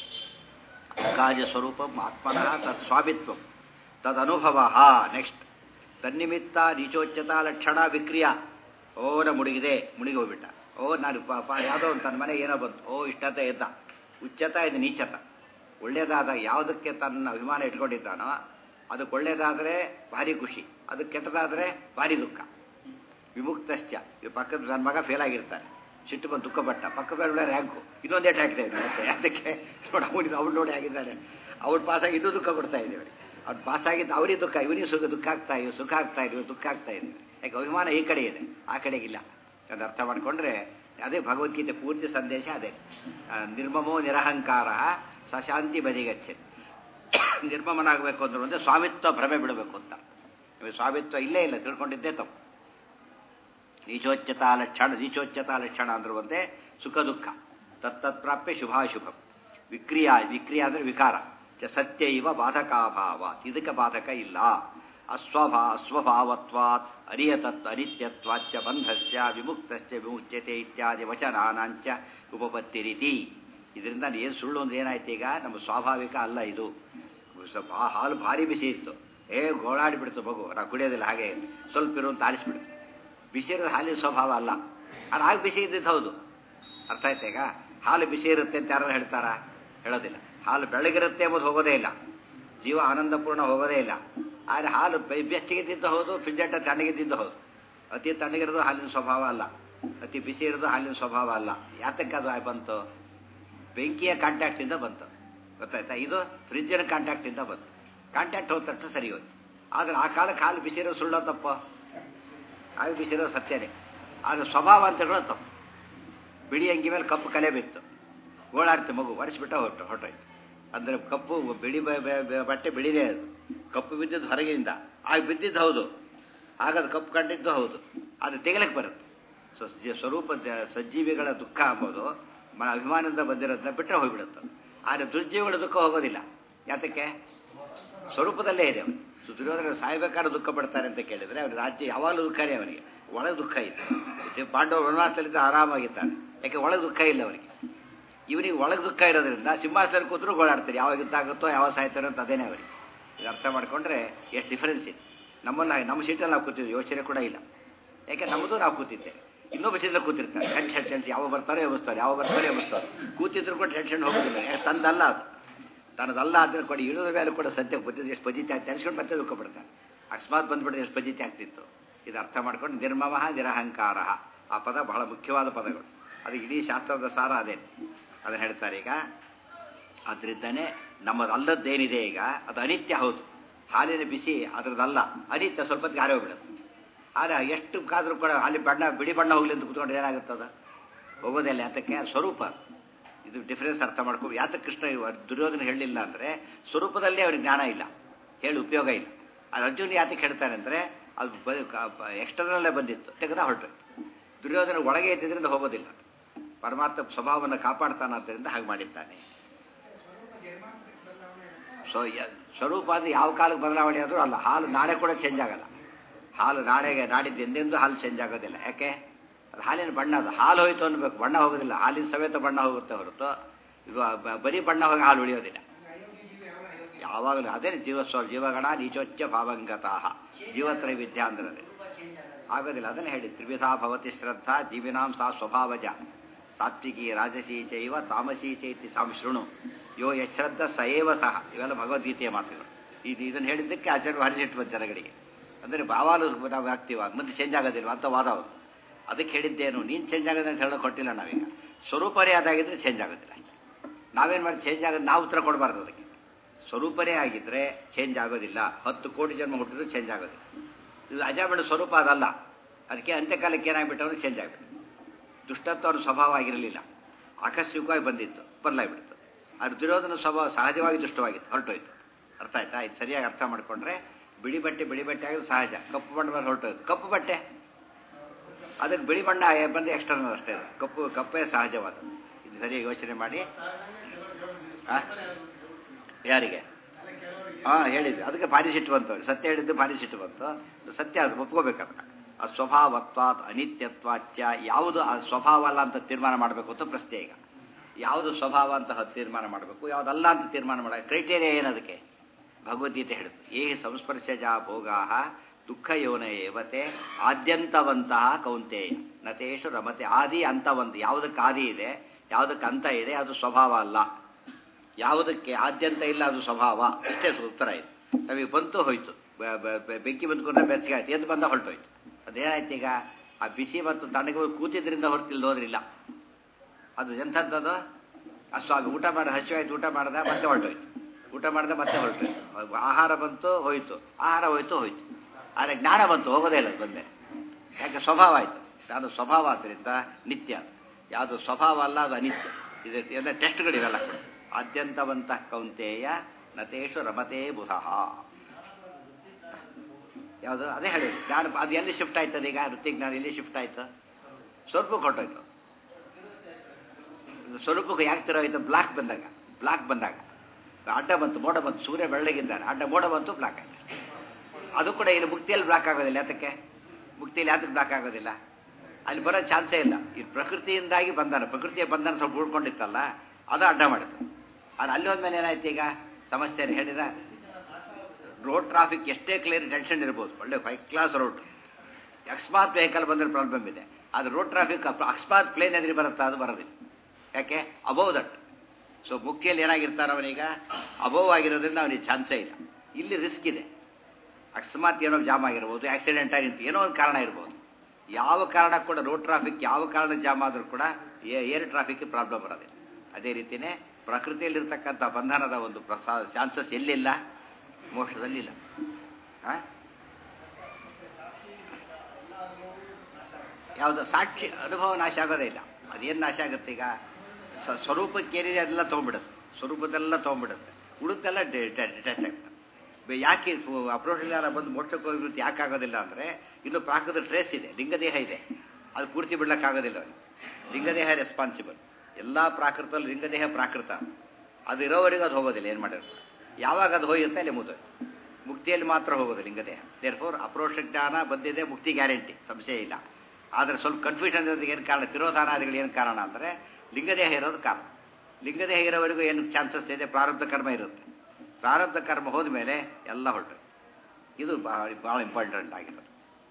ಕಾಜ ಸ್ವರೂಪ ಆತ್ಮನಃ ತತ್ ಸ್ವಾಮಿತ್ವ ತದನುಭವ ನೆಕ್ಸ್ಟ್ ತನ್ನಿಮಿತ್ತ ನೀಚೋಚ್ಚತಾ ಲಕ್ಷಣ ವಿಕ್ರಿಯ ಓ ನಾ ಮುಳುಗಿದೆ ಮುಳುಗಿ ಹೋಗ್ಬಿಟ್ಟ ಓ ನಾನು ಪಾಪ ಯಾವುದೋ ಒಂದು ತನ್ನ ಮನೆಗೆ ಏನೋ ಬಂತು ಓ ಇಷ್ಟತ ಎದ್ದ ಉಚ್ಚತ ಇದು ನೀಚತ ಒಳ್ಳೇದಾದ ಯಾವುದಕ್ಕೆ ತನ್ನ ಅಭಿಮಾನ ಇಟ್ಕೊಂಡಿದ್ದಾನೋ ಅದಕ್ಕೆ ಒಳ್ಳೇದಾದರೆ ಭಾರಿ ಖುಷಿ ಅದಕ್ಕೆ ಕೆಟ್ಟದಾದರೆ ಭಾರಿ ದುಃಖ ವಿಮುಕ್ತಶ್ಚ ಇವ್ ಪಕ್ಕದ ನನ್ನ ಮಗ ಫೇಲ್ ಆಗಿರ್ತಾನೆ ಸಿಟ್ಟು ಬಂದು ದುಃಖ ಪಟ್ಟ ಪಕ್ಕ ಬೇರೆ ರ್ಯಾಂಕು ಇನ್ನೊಂದೇ ಹಾಕ್ತಾ ಇದ್ದಾನೆ ಮತ್ತೆ ಅದಕ್ಕೆ ನೋಡಿ ಅವನಿಗೆ ಅವ್ನು ನೋಡಿ ಆಗಿದ್ದಾನೆ ಅವ್ನು ಪಾಸಾಗಿ ಇನ್ನೂ ದುಃಖ ಕೊಡ್ತಾ ಇದ್ದೀವಿ ಅವ್ನು ಪಾಸ್ ಆಗಿದ್ದು ಅವನಿಗೆ ದುಃಖ ಇವನಿಗೆ ಸುಖ ದುಃಖ ಆಗ್ತಾ ಇವ್ ಸುಖ ಆಗ್ತಾ ಇದ್ದೀವಿ ದುಃಖ ಆಗ್ತಾ ಇದ್ದೀವಿ ಯಾಕೆ ಅಭಿಮಾನ ಈ ಕಡೆ ಇದೆ ಆ ಕಡೆಗಿಲ್ಲ ಅದು ಅರ್ಥ ಮಾಡಿಕೊಂಡ್ರೆ ಅದೇ ಭಗವದ್ಗೀತೆ ಪೂರ್ತಿ ಸಂದೇಶ ಅದೇ ಆ, ನಿರ್ಮಮೋ ನಿರಹಂಕಾರ ಸಶಾಂತಿ ಬದಿಗಚ್ಚೆ ನಿರ್ಮಮನಾಗಬೇಕು ಅಂದ್ರೆ ಒಂದೇ ಸ್ವಾಮಿತ್ವ ಭ್ರಮೆ ಬಿಡಬೇಕು ಅಂತ ಇವಾಗ ಸ್ವಾಮಿತ್ವ ಇಲ್ಲೇ ಇಲ್ಲ ತಿಳ್ಕೊಂಡಿದ್ದೇ ತಪ್ಪು ನೀಚೋಚ್ಚತಾ ಲಕ್ಷಣ ನೀಚೋಚ್ಚತಾ ಲಕ್ಷಣ ಅಂದ್ರೆ ಒಂದೇ ಸುಖ ದುಃಖ ತತ್ತತ್ ಪ್ರಾಪ್ಯ ಶುಭಾಶುಭಂ ವಿಕ್ರಿಯ ವಿಕ್ರಿಯ ಅಂದ್ರೆ ವಿಕಾರ ಚ ಸತ್ಯ ಇವ ಬಾಧಕಾಭಾವ ಇದಕ್ಕೆ ಬಾಧಕ ಇಲ್ಲ ಅಸ್ವಭಾ ಅಸ್ವಭಾವತ್ವಾತ್ ಅರಿಯತತ್ ಅನಿತ್ಯತ್ವಾಚ್ಚ ಬಂಧಸ್ಯ ವಿಮುಕ್ತಶ್ಚ ವಿಮುಚ್ಯತೆ ಇತ್ಯಾದಿ ವಚನಾನಾಂಚ ಉಪಪತ್ತಿರಿತಿ ಇದರಿಂದ ಏನು ಸುಳ್ಳು ಅಂದ್ರೆ ಏನಾಯ್ತು ಈಗ ನಮ್ಮ ಸ್ವಾಭಾವಿಕ ಅಲ್ಲ ಇದು ಸ್ವಲ್ಪ ಆ ಹಾಲು ಭಾರಿ ಬಿಸಿ ಇತ್ತು ಏ ಗೋಳಾಡಿಬಿಡ್ತು ಮಗು ನಾವು ಕುಡಿಯೋದಿಲ್ಲ ಹಾಗೆ ಸ್ವಲ್ಪ ಇರು ಅಂತ ಆರಿಸ್ಬಿಡ್ತು ಬಿಸಿ ಇರೋದು ಹಾಲಿನ ಸ್ವಭಾವ ಅಲ್ಲ ಅದು ಆಗ ಬಿಸಿ ಇದ್ದಿದ್ದು ಹೌದು ಅರ್ಥ ಆಯ್ತಾ ಈಗ ಹಾಲು ಬಿಸಿ ಇರುತ್ತೆ ಅಂತ ಯಾರು ಹೇಳ್ತಾರಾ ಹೇಳೋದಿಲ್ಲ ಹಾಲು ಬೆಳಗಿರುತ್ತೆ ಎಂಬುದು ಹೋಗೋದೇ ಇಲ್ಲ ಜೀವ ಆನಂದಪೂರ್ಣ ಹೋಗೋದೇ ಇಲ್ಲ ಆದರೆ ಹಾಲು ಬೆ- ಬೆಚ್ಚಗಿದ್ದಿದ್ದು ಹೌದು ಫ್ರಿಜ್ಜಟ್ಟ ತಣ್ಣಗಿದ್ದಿದ್ದು ಹೌದು ಅತಿ ತಣ್ಣಗಿರೋದು ಹಾಲಿನ ಸ್ವಭಾವ ಅಲ್ಲ ಅತಿ ಬಿಸಿ ಇರೋದು ಹಾಲಿನ ಸ್ವಭಾವ ಅಲ್ಲ ಯಾತಕ್ಕೆ ಅದು ಬಂತು ಬೆಂಕಿಯ ಕಾಂಟ್ಯಾಕ್ಟಿಂದ ಬಂತು ಗೊತ್ತಾಯ್ತಾ ಇದು ಫ್ರಿಜ್ಜಿನ ಕಾಂಟ್ಯಾಕ್ಟಿಂದ ಬಂತು ಕಾಂಟ್ಯಾಕ್ಟ್ ಹೋದ ತಕ್ಷಣ ಸರಿ ಹೋಯ್ತು ಆದರೆ ಆ ಕಾಲಕ್ಕೆ ಹಾಲು ಬಿಸಿರೋ ಸುಳ್ಳೋ ತಪ್ಪ ಆಗ ಬಿಸಿರೋ ಸತ್ಯನೇ ಆದರೆ ಸ್ವಭಾವ ಅಂತ ಹೇಳೋದು ತಪ್ಪು ಬಿಳಿ ಅಂಗಿ ಮೇಲೆ ಕಪ್ಪು ಕಲೆ ಬಿತ್ತು ಗೋಳಾಡ್ತು ಮಗು ಒರೆಸ್ಬಿಟ್ಟ ಹೊರಟು ಹೊರಟೋಯ್ತು ಅಂದರೆ ಕಪ್ಪು ಬಿಳಿ ಬ- ಬ- ಬ- ಬಟ್ಟೆ ಬಿಳಿದೇ ಅದು ಕಪ್ಪು ಬಿದ್ದಿದ್ದು ಹೊರಗಿನಿಂದ ಆಗ ಬಿದ್ದಿದ್ದು ಹೌದು ಆಗ ಅದು ಕಪ್ಪು ಕಂಡಿದ್ದು ಹೌದು ಅದು ತೆಗಲಕ್ಕೆ ಬರುತ್ತೆ ಸೊ ಜ- ಸ್ವರೂಪ ಜ- ಸಜ್ಜೀವಿಗಳ ದುಃಖ ಅಂಬೋದು ಮ- ಅಭಿಮಾನದಿಂದ ಬಂದಿರೋದನ್ನ ಬಿಟ್ಟರೆ ಹೋಗ್ಬಿಡುತ್ತೆ ಆದರೆ ದುರ್ಜೀವಿಗಳ ದುಃಖ ಹೋಗೋದಿಲ್ಲ ಯಾತಕ್ಕೆ ಸ್ವರೂಪದಲ್ಲೇ ಇದೆ ಅವನು ಸೊ ದುರ್ಯೋಧನ ಸಾಯ್ಬೇಕಾದ್ರೆ ದುಃಖ ಪಡ್ತಾರೆ ಅಂತ ಕೇಳಿದ್ರೆ ಅವನ ರಾಜ್ಯ ಯಾವಾಗಲೂ ದುಃಖನೇ ಅವನಿಗೆ ಒಳಗೆ ದುಃಖ ಇದೆ ಇದು ಪಾಂಡವ ವನವಾಸದಲ್ಲಿದ್ದ ಆರಾಮಾಗಿದ್ದಾನೆ ಯಾಕೆ ಒಳಗೆ ದುಃಖ ಇಲ್ಲ ಅವನಿಗೆ ಇವನಿಗೆ ಒಳಗೆ ದುಃಖ ಇರೋದ್ರಿಂದ ಸಿಂಹಾಸನ ಕೂತ್ರು ಗೋಳಾಡ್ತಾರೆ ಯಾವಾಗ ಯುದ್ಧ ಆಗುತ್ತೋ ಯಾವಾಗ ಸಾಯ್ತಾರೋ ಅಂತ ಅದೇನೇ ಅವರಿಗೆ ಇದು ಅರ್ಥ ಮಾಡ್ಕೊಂಡ್ರೆ ಎಷ್ಟು ಡಿಫರೆನ್ಸ್ ಇದೆ ನಮ್ಮನ್ನ ನಮ್ಮ ಸೀಟಲ್ಲಿ ನಾವು ಕೂತಿದ್ವಿ ಯೋಚನೆ ಕೂಡ ಇಲ್ಲ ಯಾಕೆ ನಮ್ಮದು ನಾವು ಕೂತಿದ್ದೆ ಇನ್ನೊಬ್ಬ ಸೀಟಲ್ಲಿ ಕೂತಿರ್ತಾರೆ ಟೆನ್ಷನ್ ಟೆನ್ಷನ್ ಯಾವ ಬರ್ತಾರೋ ಎಬ್ಬಿಸ್ತಾರೆ ಯಾವ ಬರ್ತಾರೋ ಎಬ್ಬಿಸ್ತಾರೆ ಕೂತಿದ್ರು ಕೂಡ ಟೆನ್ಷನ್ ಹೋಗೋದಿಲ್ಲ ಯಾಕೆ ತಂದಲ್ಲ ಅದು ತನ್ನದಲ್ಲ ಅದನ್ನ ಕೊಡಿ ಇಳಿದ ಮೇಲೆ ಕೂಡ ಸದ್ಯ ಬುದ್ಧಿ ಎಷ್ಟು ಪಜಿತಿ ಆಗ್ತಿ ಅನ್ಸ್ಕೊಂಡು ಮತ್ತೆ ದುಃಖ ಪಡ್ತಾನೆ ಅಕಸ್ಮಾತ್ ಬಂದ್ಬಿಟ್ಟು ಎಷ್ಟು ಪಜಿತಿ ಆಗ್ತಿತ್ತು ಇದು ಅರ್ಥ ಮಾಡ್ಕೊಂಡು ನಿರ್ಮಮ ನಿರಹಂಕಾರ ಆ ಪದ ಬಹಳ ಮುಖ್ಯವಾದ ಪದಗಳು ಅದು ಇಡೀ ಶಾಸ್ತ್ರದ ಸಾರ ಅದೇ ಅದನ್ನು ಹೇಳ್ತಾರೆ ಈಗ ಅದರಿಂದನೇ ನಮ್ಮದಲ್ಲದ್ದೇನಿದೆ ಈಗ ಅದು ಅನಿತ್ಯ ಹೌದು ಹಾಲಿನ ಬಿಸಿ ಅದರದಲ್ಲ ಅನಿತ್ಯ ಸ್ವಲ್ಪ ಹೊತ್ತಿಗೆ ಆರೇ ಹೋಗ್ಬಿಡುತ್ತೆ ಆದರೆ ಎಷ್ಟು ಕಾದ್ರೂ ಕೂಡ ಅಲ್ಲಿ ಬಣ್ಣ ಬಿಳಿ ಬಣ್ಣ ಹೋಗ್ಲಿ ಅಂತ ಕೂತ್ಕೊಂಡ್ರೆ ಏನಾಗುತ್ತದ ಹೋಗೋದಿಲ್ಲ ಯಾತಕ್ಕೆ ಅದು ಸ್ವರೂಪ ಇದು ಡಿಫರೆನ್ಸ್ ಅರ್ಥ ಮಾಡ್ಕೊ ಯಾತಕ್ಕೆ ಕೃಷ್ಣ ಇವ- ದುರ್ಯೋಧನ ಹೇಳಲಿಲ್ಲ ಅಂದರೆ ಸ್ವರೂಪದಲ್ಲೇ ಅವ್ರಿಗೆ ಜ್ಞಾನ ಇಲ್ಲ ಹೇಳಿ ಉಪಯೋಗ ಇಲ್ಲ ಅದು ಅರ್ಜುನ್ ಯಾತಕ್ಕೆ ಹೇಳ್ತಾನೆ ಅಂದರೆ ಅದು ಎಕ್ಸ್ಟರ್ನಲ್ಲೇ ಬಂದಿತ್ತು ತೆಗೆದ ಹೊರಟೋಯ್ತು ದುರ್ಯೋಧನ ಒಳಗೆ ಇದ್ದಿದ್ದರಿಂದ ಹೋಗೋದಿಲ್ಲ ಪರಮಾತ್ಮ ಸ್ವಭಾವವನ್ನು ಕಾಪಾಡ್ತಾನಾದ್ದರಿಂದ ಹಾಗೆ ಮಾಡಿದ್ದಾನೆ ಸೊ ಯ- ಸ್ವರೂಪ ಅಂದರೆ ಯಾವ ಕಾಲಕ್ಕೆ ಬದಲಾವಣೆ ಆದರೂ ಅಲ್ಲ ಹಾಲು ನಾಳೆ ಕೂಡ ಚೇಂಜ್ ಆಗಲ್ಲ ಹಾಲು ನಾಳೆಗೆ ನಾಡಿದ್ದು ಎಂದೆಂದೂ ಹಾಲು ಚೇಂಜ್ ಆಗೋದಿಲ್ಲ ಯಾಕೆ ಅದು ಹಾಲಿನ ಬಣ್ಣ ಅದು ಹಾಲು ಹೋಯ್ತು ಅನ್ಬೇಕು ಬಣ್ಣ ಹೋಗೋದಿಲ್ಲ ಹಾಲಿನ ಸಮೇತ ಬಣ್ಣ ಹೋಗುತ್ತೆ ಹೊರತು ಇದು ಬ- ಬರೀ ಬಣ್ಣ ಹೋಗಿ ಹಾಲು ಉಳಿಯೋದಿಲ್ಲ ಯಾವಾಗಲೂ ಅದೇ ಜೀವಸ್ವ ಜೀವಗಣ ನೀಚೋಚ್ಚ ಭಾವಂಗತಃ ಜೀವತ್ರಯ ವಿದ್ಯಾ ಅಂದ್ರೆ ಆಗೋದಿಲ್ಲ ಅದನ್ನೇ ಹೇಳಿ ತ್ರಿವಿಧಾ ಭವತಿ ಶ್ರದ್ಧಾ ಜೀವಿನಾಂ ಸಾ ಸ್ವಭಾವಜ ಸಾತ್ವಿಕಿ ರಾಜಸೀ ಚೈವ ತಾಮಸೀ ಚೈತಿ ಸಾಂ ಶೃಣು ಯೋ ಯಶ್ರದ್ಧ ಸಯೇವ ಸಹ ಇವೆಲ್ಲ ಭಗವದ್ಗೀತೆಯ ಮಾತುಗಳು ಇದು ಇದನ್ನು ಹೇಳಿದ್ದಕ್ಕೆ ಆಚಾರ್ಯ ಭಾರಿ ಸಿಟ್ಟು ಬಂತು ಜನಗಳಿಗೆ ಅಂದರೆ ಭಾವಾಲು ನಾವು ಆಗ್ತೀವ ಮುಂದೆ ಚೇಂಜ್ ಆಗೋದಿಲ್ವ ಅಂತ ವಾದ ಅವರು ಅದಕ್ಕೆ ಹೇಳಿದ್ದೇನು ನೀನು ಚೇಂಜ್ ಆಗೋದು ಅಂತ ಹೇಳೋಕೆ ಕೊಟ್ಟಿಲ್ಲ ನಾವೀಗ ಸ್ವರೂಪರೇ ಅದಾಗಿದ್ದರೆ ಚೇಂಜ್ ಆಗೋದಿಲ್ಲ ನಾವೇನು ಮಾಡಿ ಚೇಂಜ್ ಆಗೋದು ನಾವು ಉತ್ತರ ಕೊಡಬಾರ್ದು ಅದಕ್ಕೆ ಸ್ವರೂಪರೇ ಆಗಿದ್ದರೆ ಚೇಂಜ್ ಆಗೋದಿಲ್ಲ ಹತ್ತು ಕೋಟಿ ಜನ್ಮ ಹುಟ್ಟಿದ್ರು ಚೇಂಜ್ ಆಗೋದಿಲ್ಲ ಇದು ಅಜಾಮಿಡ ಸ್ವರೂಪ ಅದಲ್ಲ ಅದಕ್ಕೆ ಅಂತ್ಯಕಾಲಕ್ಕೆ ಏನಾಗ್ಬಿಟ್ಟು ಅವ್ರಿಗೆ ಚೇಂಜ್ ಆಗಿಬಿಟ್ಟು ದುಷ್ಟತ್ವ ಅವ್ರ ಸ್ವಭಾವ ಆಗಿರಲಿಲ್ಲ ಆಕಸ್ಮಿಕವಾಗಿ ಬಂದಿತ್ತು ಬದಲಾಗ್ಬಿಡ್ತು ಅದು ದುರ್ಯೋಧನ ಸ್ವಭಾವ ಸಹಜವಾಗಿ ದುಷ್ಟವಾಗಿತ್ತು ಹೊರಟೋಯ್ತು ಅರ್ಥ ಆಯ್ತಾ ಇದು ಸರಿಯಾಗಿ ಅರ್ಥ ಮಾಡಿಕೊಂಡ್ರೆ ಬಿಳಿ ಬಟ್ಟೆ ಬಿಳಿ ಬಟ್ಟೆ ಆಗೋದು ಸಹಜ ಕಪ್ಪು ಬಣ್ಣ ಮೇಲೆ ಹೊರಟೋಯ್ತು ಕಪ್ಪು ಬಟ್ಟೆ ಅದಕ್ಕೆ ಬಿಳಿ ಬಣ್ಣ ಬಂದು ಎಕ್ಸ್ಟರ್ನಲ್ ಅಷ್ಟೇ ಅದು. ಕಪ್ಪು ಕಪ್ಪೇ ಸಹಜವಾದ ಇದು ಸರಿಯಾಗಿ ಯೋಚನೆ ಮಾಡಿ ಆ? ಯಾರಿಗೆ ಹಾ ಹೇಳಿದ್ವಿ ಅದಕ್ಕೆ ಭಾರಿ ಸಿಟ್ಟು ಬಂತು ಸತ್ಯ ಹೇಳಿದ್ದು ಭಾರಿ ಸಿಟ್ಟು ಬಂತು ಅದು ಸತ್ಯ ಅದು ಒಪ್ಕೋಬೇಕಲ್ಲ ಆ ಸ್ವಭಾವತ್ವಾತ್ ಅನಿತ್ಯತ್ವಾಚ್ಯ ಯಾವುದು ಆ ಸ್ವಭಾವ ಅಲ್ಲ ಅಂತ ತೀರ್ಮಾನ ಮಾಡಬೇಕು ಅಂತ ಪ್ರಶ್ನೆ ಈಗ ಯಾವುದು ಸ್ವಭಾವ ಅಂತ ಹ- ತೀರ್ಮಾನ ಮಾಡಬೇಕು ಯಾವುದಲ್ಲ ಅಂತ ತೀರ್ಮಾನ ಮಾಡ ಕ್ರೈಟೇರಿಯಾ ಏನದಕ್ಕೆ ಭಗವದ್ಗೀತೆ ಹೇಳುತ್ತೆ ಏ ಸಂಸ್ಪರ್ಶಜ ಭೋಗಾ ದುಃಖ ಯೋನ ಏವತೆ ಆದ್ಯಂತವಂತಹ ಕೌಂತೇಯ ನತೇಶು ರಮತೆ ಆದಿ ಅಂತವಂತ ಯಾವುದಕ್ಕೆ ಆದಿ ಇದೆ ಯಾವುದಕ್ಕೆ ಅಂತ ಇದೆ ಅದು ಸ್ವಭಾವ ಅಲ್ಲ ಯಾವುದಕ್ಕೆ ಆದ್ಯಂತ ಇಲ್ಲ ಅದು ಸ್ವಭಾವ ಅಷ್ಟೇ ಉತ್ತರ ಇದೆ ನಮಗೆ ಬಂತು ಹೋಯ್ತು ಬ- ಬ- ಬ- ಬೆಂಕಿ ಬಂದ್ಕೊಂಡ್ರೆ ಬೆಚ್ಚಗೆ ಆಯ್ತು ಎದ್ದು ಬಂದ ಹೊರಟೋಯ್ತು ಅದೇನಾಯ್ತು ಈಗ ಆ ಬಿಸಿ ಮತ್ತು ತಣ್ಣಗೆ ಹೋಗಿ ಕೂತಿದ್ರಿಂದ ಹೊರತಿಲ್ದ ಹೋದ್ರಿಲ್ಲ ಅದು ಎಂಥದ್ದದು ಆ ಸ್ವಾಮಿ ಊಟ ಮಾಡಿ ಹಸಿವಾಯ್ತು ಊಟ ಮಾಡ್ದ ಮತ್ತೆ ಹೊರಟೋಯ್ತು ಊಟ ಮಾಡ್ದೆ ಮತ್ತೆ ಹೊರಟೋಯ್ತು ಆಹಾರ ಬಂತು ಹೋಯ್ತು ಆಹಾರ ಹೋಯ್ತು ಹೋಯ್ತು ಆದರೆ ಜ್ಞಾನ ಬಂತು ಹೋಗೋದೇ ಇಲ್ಲ ಅದು ಬಂದೆ ಯಾಕೆ ಸ್ವಭಾವ ಆಯ್ತು ಅದು ಸ್ವಭಾವ ಆದ್ದರಿಂದ ನಿತ್ಯ ಅದು. ಯಾವುದು ಸ್ವಭಾವ ಅಲ್ಲ ಅದು ಅನಿತ್ಯ ಇದು ಎಲ್ಲ ಟೆಸ್ಟ್ಗಳಿವೆಲ್ಲ ಕೂಡ ಆದ್ಯಂತವಂತ ಕೌಂತೇಯ ನತೇಶು ರಮತೆ ಬುಧಃ ಯಾವುದು ಅದೇ ಹೇಳಿ ಜ್ಞಾನ ಅದು ಎಲ್ಲಿ ಶಿಫ್ಟ್ ಆಯ್ತದ ಈಗ ವೃತ್ತಿ ಜ್ಞಾನ ಎಲ್ಲಿ ಶಿಫ್ಟ್ ಆಯ್ತು ಸ್ವರೂಪಕ್ಕೆ ಹೊರಟೋಯ್ತು ಸ್ವರೂಪಕ್ಕೆ ಯಾಕೆ ತಿರೋ ಆಯ್ತು ಬ್ಲಾಕ್ ಬಂದಾಗ ಬ್ಲಾಕ್ ಬಂದಾಗ ಅಡ್ಡ ಬಂತು ಮೋಡ ಬಂತು ಸೂರ್ಯ ಬೆಳ್ಳಗಿದ್ದಾರೆ ಅಡ್ಡ ಮೋಡ ಬಂತು ಬ್ಲಾಕ್ ಆಯ್ತು ಅದು ಕೂಡ ಇಲ್ಲಿ ಮುಕ್ತಿಯಲ್ಲಿ ಬ್ಲಾಕ್ ಆಗೋದಿಲ್ಲ ಯಾತಕ್ಕೆ ಮುಕ್ತಿಯಲ್ಲಿ ಯಾತಕ್ಕೆ ಬ್ಲಾಕ್ ಆಗೋದಿಲ್ಲ ಅಲ್ಲಿ ಬರೋ ಚಾನ್ಸೇ ಇಲ್ಲ ಈ ಪ್ರಕೃತಿಯಿಂದಾಗಿ ಬಂಧನ ಪ್ರಕೃತಿಯ ಬಂಧನ ಸ್ವಲ್ಪ ಉಳ್ಕೊಂಡಿತ್ತಲ್ಲ ಅದು ಅಡ್ಡ ಮಾಡಿತು ಅದು ಅಲ್ಲಿ ಹೋದ್ಮೇಲೆ ಏನಾಯ್ತು ಈಗ ಸಮಸ್ಯೆ ಏನು ಹೇಳಿದ ರೋಡ್ ಟ್ರಾಫಿಕ್ ಎಷ್ಟೇ ಕ್ಲಿಯರ್ ಟೆನ್ಷನ್ ಇರ್ಬೋದು ಒಳ್ಳೆ ಫೈ ಕ್ಲಾಸ್ ರೋಡ್ ಅಕಸ್ಮಾತ್ ವೆಹಿಕಲ್ ಬಂದರೆ ಪ್ರಾಬ್ಲಮ್ ಇದೆ ಅದು ರೋಡ್ ಟ್ರಾಫಿಕ್ ಅಕಸ್ಮಾತ್ ಪ್ಲೇನ್ ಎದುರಿ ಬರುತ್ತಾ ಅದು ಬರೋದಿಲ್ಲ ಯಾಕೆ ಅಬೌವ್ ದಟ್ ಸೊ ಮುಖ್ಯಲ್ಲಿ ಏನಾಗಿರ್ತಾನೆ ಅವನೀಗ ಅಬೌವ್ ಆಗಿರೋದ್ರಿಂದ ಅವನಿಗೆ ಚಾನ್ಸೇ ಇಲ್ಲ ಇಲ್ಲಿ ರಿಸ್ಕ್ ಇದೆ ಅಕಸ್ಮಾತ್ ಏನೋ ಜಾಮ್ ಆಗಿರ್ಬೋದು ಆಕ್ಸಿಡೆಂಟ್ ಆಗಿರ್ತು ಏನೋ ಒಂದು ಕಾರಣ ಇರ್ಬೋದು ಯಾವ ಕಾರಣ ಕೂಡ ರೋಡ್ ಟ್ರಾಫಿಕ್ ಯಾವ ಕಾರಣ ಜಾಮ್ ಆದರೂ ಕೂಡ ಏರ್ ಟ್ರಾಫಿಕ್ ಪ್ರಾಬ್ಲಮ್ ಬರೋದಿಲ್ಲ ಅದೇ ರೀತಿಯೇ ಪ್ರಕೃತಿಯಲ್ಲಿರ್ತಕ್ಕಂಥ ಬಂಧನದ ಒಂದು ಚಾನ್ಸಸ್ ಎಲ್ಲಿಲ್ಲ ಮೋಕ್ಷದಲ್ಲಿಲ್ಲ ಆ? ಯಾವುದು ಸಾಕ್ಷಿ ಅನುಭವ ನಾಶ ಆಗೋದೇ ಇಲ್ಲ ಅದೇನು ನಾಶ ಆಗುತ್ತೆ ಈಗ ಸ- ಸ್ವರೂಪಕ್ಕೆ ಏನಿದೆ ಅದೆಲ್ಲ ತೊಗೊಂಡ್ಬಿಡುತ್ತೆ ಸ್ವರೂಪದೆಲ್ಲ ತೊಗೊಂಡ್ಬಿಡುತ್ತೆ ಉಳಿದೆಲ್ಲ ಡಿಟ್ಯಾಚ್ ಆಗ್ತದೆ ಬೆ- ಯಾಕೆ ಅಪ್ರೋಷಾಲ ಬಂದು ಮೋಕ್ಷಕ್ಕೆ ಹೋಗಿರುತ್ತೆ ಯಾಕೆ ಆಗೋದಿಲ್ಲ ಅಂದರೆ ಇನ್ನು ಪ್ರಾಕೃತ ಟ್ರೇಸ್ ಇದೆ ಲಿಂಗದೇಹ ಇದೆ ಅದು ಪೂರ್ತಿ ಬಿಡ್ಲಿಕ್ಕಾಗೋದಿಲ್ಲ ಅವನಿಗೆ ಲಿಂಗದೇಹ ರೆಸ್ಪಾನ್ಸಿಬಲ್ ಎಲ್ಲ ಪ್ರಾಕೃತದಲ್ಲಿ ಲಿಂಗದೇಹ ಪ್ರಾಕೃತ ಅದು ಇರೋವರೆಗೂ ಅದು ಹೋಗೋದಿಲ್ಲ ಏನು ಮಾಡಿರ್ತಾರೆ ಯಾವಾಗ ಅದು ಹೋಗಿರುತ್ತೆ ಅಲ್ಲಿ ಮುಗಿದೋಯ್ತು ಮುಕ್ತಿಯಲ್ಲಿ ಮಾತ್ರ ಹೋಗೋದು ಲಿಂಗದೇಹ ದೇರ್ ಫೋರ್ ಅಪ್ರೋಷ ಜ್ಞಾನ ಬಂದಿದೆ ಮುಕ್ತಿ ಗ್ಯಾರಂಟಿ ಸಂಶಯ ಇಲ್ಲ ಆದರೆ ಸ್ವಲ್ಪ ಕನ್ಫ್ಯೂಷನ್ ಇರೋದಕ್ಕೆ ಏನು ಕಾರಣ ತಿರೋಧಾನಾದಿಗಳು ಏನು ಕಾರಣ ಅಂದರೆ ಲಿಂಗದೇಹ ಇರೋದು ಕಾರಣ ಲಿಂಗದೇಹ ಇರೋವರೆಗೂ ಏನು ಚಾನ್ಸಸ್ ಇದೆ ಪ್ರಾರಬ್ಧ ಕರ್ಮ ಇರುತ್ತೆ ಪ್ರಾರಬ್ಧ ಕರ್ಮ ಹೋದ ಮೇಲೆ ಎಲ್ಲ ಹೊರಟು ಇದು ಭಾಳ ಭಾಳ ಇಂಪಾರ್ಟೆಂಟ್ ಆಗಿರೋದು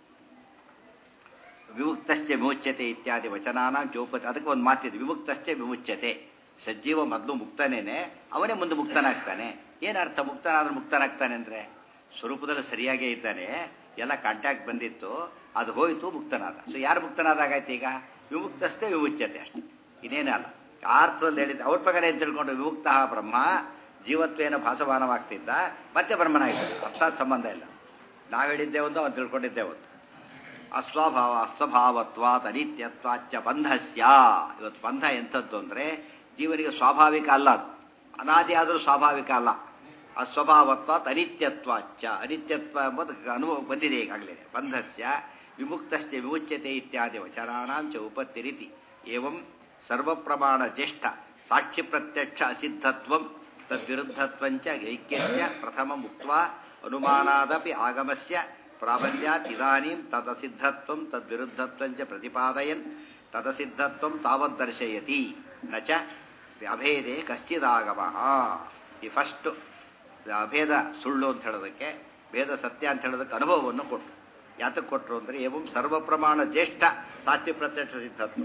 ವಿಮುಕ್ತಶ್ಚ ವಿಮುಚ್ಯತೆ ಇತ್ಯಾದಿ ವಚನಾನ ಚೌಪತಿ ಅದಕ್ಕೆ ಒಂದು ಮಾತಿದೆ ವಿಮುಕ್ತಶ್ಚ ವಿಮುಚ್ಯತೆ ಸಜ್ಜೀವ ಮೊದಲು ಮುಕ್ತನೇನೆ ಅವನೇ ಮುಂದೆ ಮುಕ್ತನಾಗ್ತಾನೆ ಏನರ್ಥ ಮುಕ್ತನಾದ್ರೆ ಮುಕ್ತನಾಗ್ತಾನೆ ಅಂದರೆ ಸ್ವರೂಪದಲ್ಲಿ ಸರಿಯಾಗೇ ಇದ್ದಾನೆ ಎಲ್ಲ ಕಾಂಟ್ಯಾಕ್ಟ್ ಬಂದಿತ್ತು ಅದು ಹೋಯಿತು ಮುಕ್ತನಾದ ಸೊ ಯಾರು ಮುಕ್ತನಾದಾಗಾಯ್ತು ಈಗ ವಿಮುಕ್ತಸ್ಥೆ ವಿಮುಚ್ಯತೆ ಅಷ್ಟೇ ಇನ್ನೇನಲ್ಲ ಆ ಅರ್ಥದಲ್ಲಿ ಹೇಳಿದ್ದೆ ಅವ್ರ ಪ್ರಕಾರ ಏನು ತಿಳ್ಕೊಂಡು ವಿಮುಕ್ತ ಬ್ರಹ್ಮ ಜೀವತ್ವೇನ ಭಾಸಮಾನವಾಗ್ತಿದ್ದ ಮತ್ತೆ ಬ್ರಹ್ಮನಾಗಿದ್ದ ಅರ್ಥಾತ್ ಸಂಬಂಧ ಇಲ್ಲ ನಾವು ಹೇಳಿದ್ದೆ ಒಂದು ಅವ್ನು ತಿಳ್ಕೊಂಡಿದ್ದೆ ಒಂದು ಅಸ್ವಭಾವ ಅಸ್ವಭಾವತ್ವಾತ್ ಅನಿತ್ಯತ್ವಾಚ್ಚ ಬಂಧಸ್ಯ ಇವತ್ತು ಬಂಧ ಎಂಥದ್ದು ಅಂದರೆ ಜೀವನಿಗೆ ಸ್ವಾಭಾವಿಕ ಅಲ್ಲ ಅದು ಅನಾದಿ ಆದರೂ ಸ್ವಾಭಾವಿಕ ಅಲ್ಲ ಅಸ್ವಭಾವತ್ವಾತ್ ಅನಿತ್ಯತ್ವಾಚ್ಚ ಅನಿತ್ಯತ್ವ ಎಂಬುದು ಅನುಭವ ಬಂದಿದೆ ಈಗಾಗಲೇ ಬಂಧಸ್ಯ ವಿಮುಕ್ತಶ್ಚ ವಿಮುಚ್ಯತೆ ಇತ್ಯಾದಿ ವಚನಾನಾಂ ಚ ಉಪತ್ತಿರಿತಿ ಏವಂ ಸರ್ವಪ್ರಮಾಣ ಜ್ಯೇಷ್ಠ ಸಾಕ್ಷಿ ಪ್ರತ್ಯಕ್ಷ ಅಸಿದ್ಧತ್ವಂ ತದ್ವಿರುದ್ಧತ್ವಂಚ ಐಕ್ಯಸ್ಯ ಪ್ರಥಮ ಮುಕ್ತ ಅನುಮಾನಾದಪಿ ಆಗಮಸ್ಯ ಪ್ರಾಬಲ್ಯಾತ್ ಇದಾನೀಂ ತದಸಿದ್ಧತ್ವಂ ತದ್ವಿರುದ್ಧತ್ವಂಚ ಪ್ರತಿಪಾದಯನ್ ತದಸಿದ್ಧತ್ವಂ ತಾವದ್ದರ್ಶಯತಿ ನ ಚ ಅಭೇದೆ ಕಶ್ಚಿದಾಗಮ ಈ ಫಸ್ಟ್ ಅಭೇದ ಸುಳ್ಳು ಅಂತ ಹೇಳೋದಕ್ಕೆ ಭೇದ ಸತ್ಯ ಅಂತ ಹೇಳೋದಕ್ಕೆ ಅನುಭವವನ್ನು ಕೊಟ್ಟರು ಯಾತಕ್ಕೆ ಕೊಟ್ಟರು ಅಂದರೆ ಏವಂ ಸರ್ವ ಪ್ರಮಾಣ ಜ್ಯೇಷ್ಠ ಸಾಕ್ಷಿ ಪ್ರತ್ಯಕ್ಷ ಸಿದ್ಧತ್ವ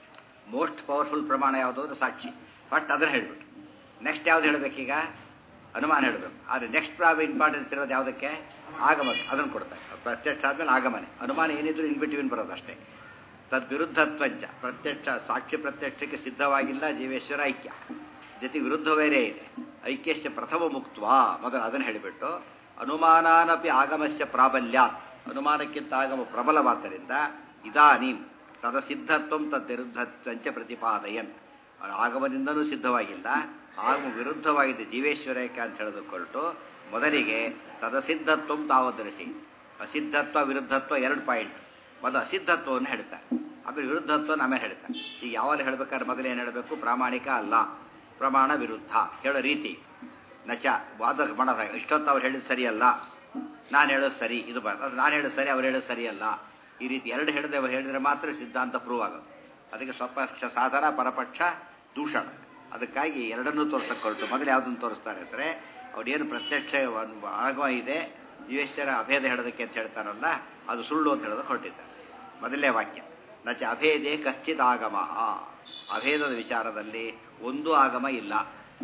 ಮೋಸ್ಟ್ ಪವರ್ಫುಲ್ ಪ್ರಮಾಣ ಯಾವುದು ಅಂದರೆ ಸಾಕ್ಷಿ ಫಸ್ಟ್ ಅದನ್ನು ಹೇಳ್ಬಿಟ್ಟು ನೆಕ್ಸ್ಟ್ ಯಾವ್ದು ಹೇಳಬೇಕೀಗ ಅನುಮಾನ ಹೇಳಬೇಕು ಆದರೆ ನೆಕ್ಸ್ಟ್ ಪ್ರಾಬ್ ಇಂಪಾರ್ಟೆನ್ಸ್ ಇರೋದು ಯಾವುದಕ್ಕೆ ಆಗಮಕ್ಕೆ ಅದನ್ನು ಕೊಡ್ತಾರೆ ಪ್ರತ್ಯಕ್ಷ ಆದಮೇಲೆ ಆಗಮನೆ ಅನುಮಾನ ಏನಿದ್ರು ಇನ್ ಬಿಟ್ವೀನ್ ಬರೋದು ಅಷ್ಟೇ ತದ್ವಿರುದ್ಧತ್ವಂಚ ಪ್ರತ್ಯಕ್ಷ ಸಾಕ್ಷಿ ಪ್ರತ್ಯಕ್ಷಕ್ಕೆ ಸಿದ್ಧವಾಗಿಲ್ಲ ಜೀವೇಶ್ವರ ಐಕ್ಯ ಜೊತೆ ವಿರುದ್ಧ ಬೇರೆ ಇದೆ ಐಕ್ಯಸ್ಯ ಪ್ರಥಮ ಮುಕ್ತ್ವ ಮೊದಲು ಅದನ್ನು ಹೇಳಿಬಿಟ್ಟು ಅನುಮಾನಾನಪಿ ಆಗಮಸ್ಯ ಪ್ರಾಬಲ್ಯಾತ್ ಅನುಮಾನಕ್ಕಿಂತ ಆಗಮ ಪ್ರಬಲವಾದ್ದರಿಂದ ಇದಾನೀಂ ತದಸಿದ್ಧತ್ವ ತದ್ವಿರುದ್ಧತ್ವಂಚ ಪ್ರತಿಪಾದಯನ್ ಆಗಮದಿಂದನೂ ಸಿದ್ಧವಾಗಿಲ್ಲ ಆಗಮ ವಿರುದ್ಧವಾಗಿದೆ ಜೀವೇಶ್ವರಕ್ಕೆ ಅಂತ ಹೇಳಿದುಕೊಳ್ತು ಮೊದಲಿಗೆ ತದಸಿದ್ಧತ್ವ ತಾವದರಿಸಿ ಅಸಿದ್ಧತ್ವ ವಿರುದ್ಧತ್ವ ಎರಡು ಪಾಯಿಂಟ್ ಮೊದಲು ಅಸಿದ್ಧತ್ವವನ್ನು ಹೇಳ್ತಾರೆ ಆಮೇಲೆ ವಿರುದ್ಧತ್ವವನ್ನು ಆಮೇಲೆ ಹೇಳ್ತಾರೆ ಈಗ ಯಾವಾಗ ಹೇಳ್ಬೇಕಾದ್ರೆ ಮೊದಲು ಏನು ಹೇಳಬೇಕು ಪ್ರಾಮಾಣಿಕ ಅಲ್ಲ ಪ್ರಮಾಣ ವಿರುದ್ಧ ಹೇಳೋ ರೀತಿ ನಚ ವಾದ ಮಾಡೋದಾಗ ಇಷ್ಟೊತ್ತು ಅವ್ರು ಹೇಳಿದ ಸರಿಯಲ್ಲ ನಾನು ಹೇಳೋದು ಸರಿ ಇದು ಅದು ನಾನು ಹೇಳೋದು ಸರಿ ಅವ್ರು ಹೇಳೋದು ಸರಿಯಲ್ಲ ಈ ರೀತಿ ಎರಡು ಹೇಳಿದೆ ಹೇಳಿದ್ರೆ ಮಾತ್ರ ಸಿದ್ಧಾಂತ ಪ್ರೂವ್ ಆಗೋದು ಅದಕ್ಕೆ ಸ್ವಪಕ್ಷ ಸಾಧನ ಪರಪಕ್ಷ ದೂಷಣ ಅದಕ್ಕಾಗಿ ಎರಡನ್ನೂ ತೋರಿಸಕೊಳ್ತು ಮೊದಲು ಯಾವುದನ್ನು ತೋರಿಸ್ತಾರೆ ಅಂದರೆ ಅವ್ರೇನು ಪ್ರತ್ಯಕ್ಷ ಆಗಮ ಇದೆ ಜೀವೇಶ್ವರ ಅಭೇದ ಹೇಳೋದಕ್ಕೆ ಅಂತ ಹೇಳ್ತಾರಲ್ಲ ಅದು ಸುಳ್ಳು ಅಂತ ಹೇಳೋದಕ್ಕೆ ಹೊರಟಿದ್ದಾರೆ ಮೊದಲನೇ ವಾಕ್ಯ ನಚ ಅಭೇದೇ ಕಶ್ಚಿತ್ ಆಗಮ ಅಭೇದದ ವಿಚಾರದಲ್ಲಿ ಒಂದು ಆಗಮ ಇಲ್ಲ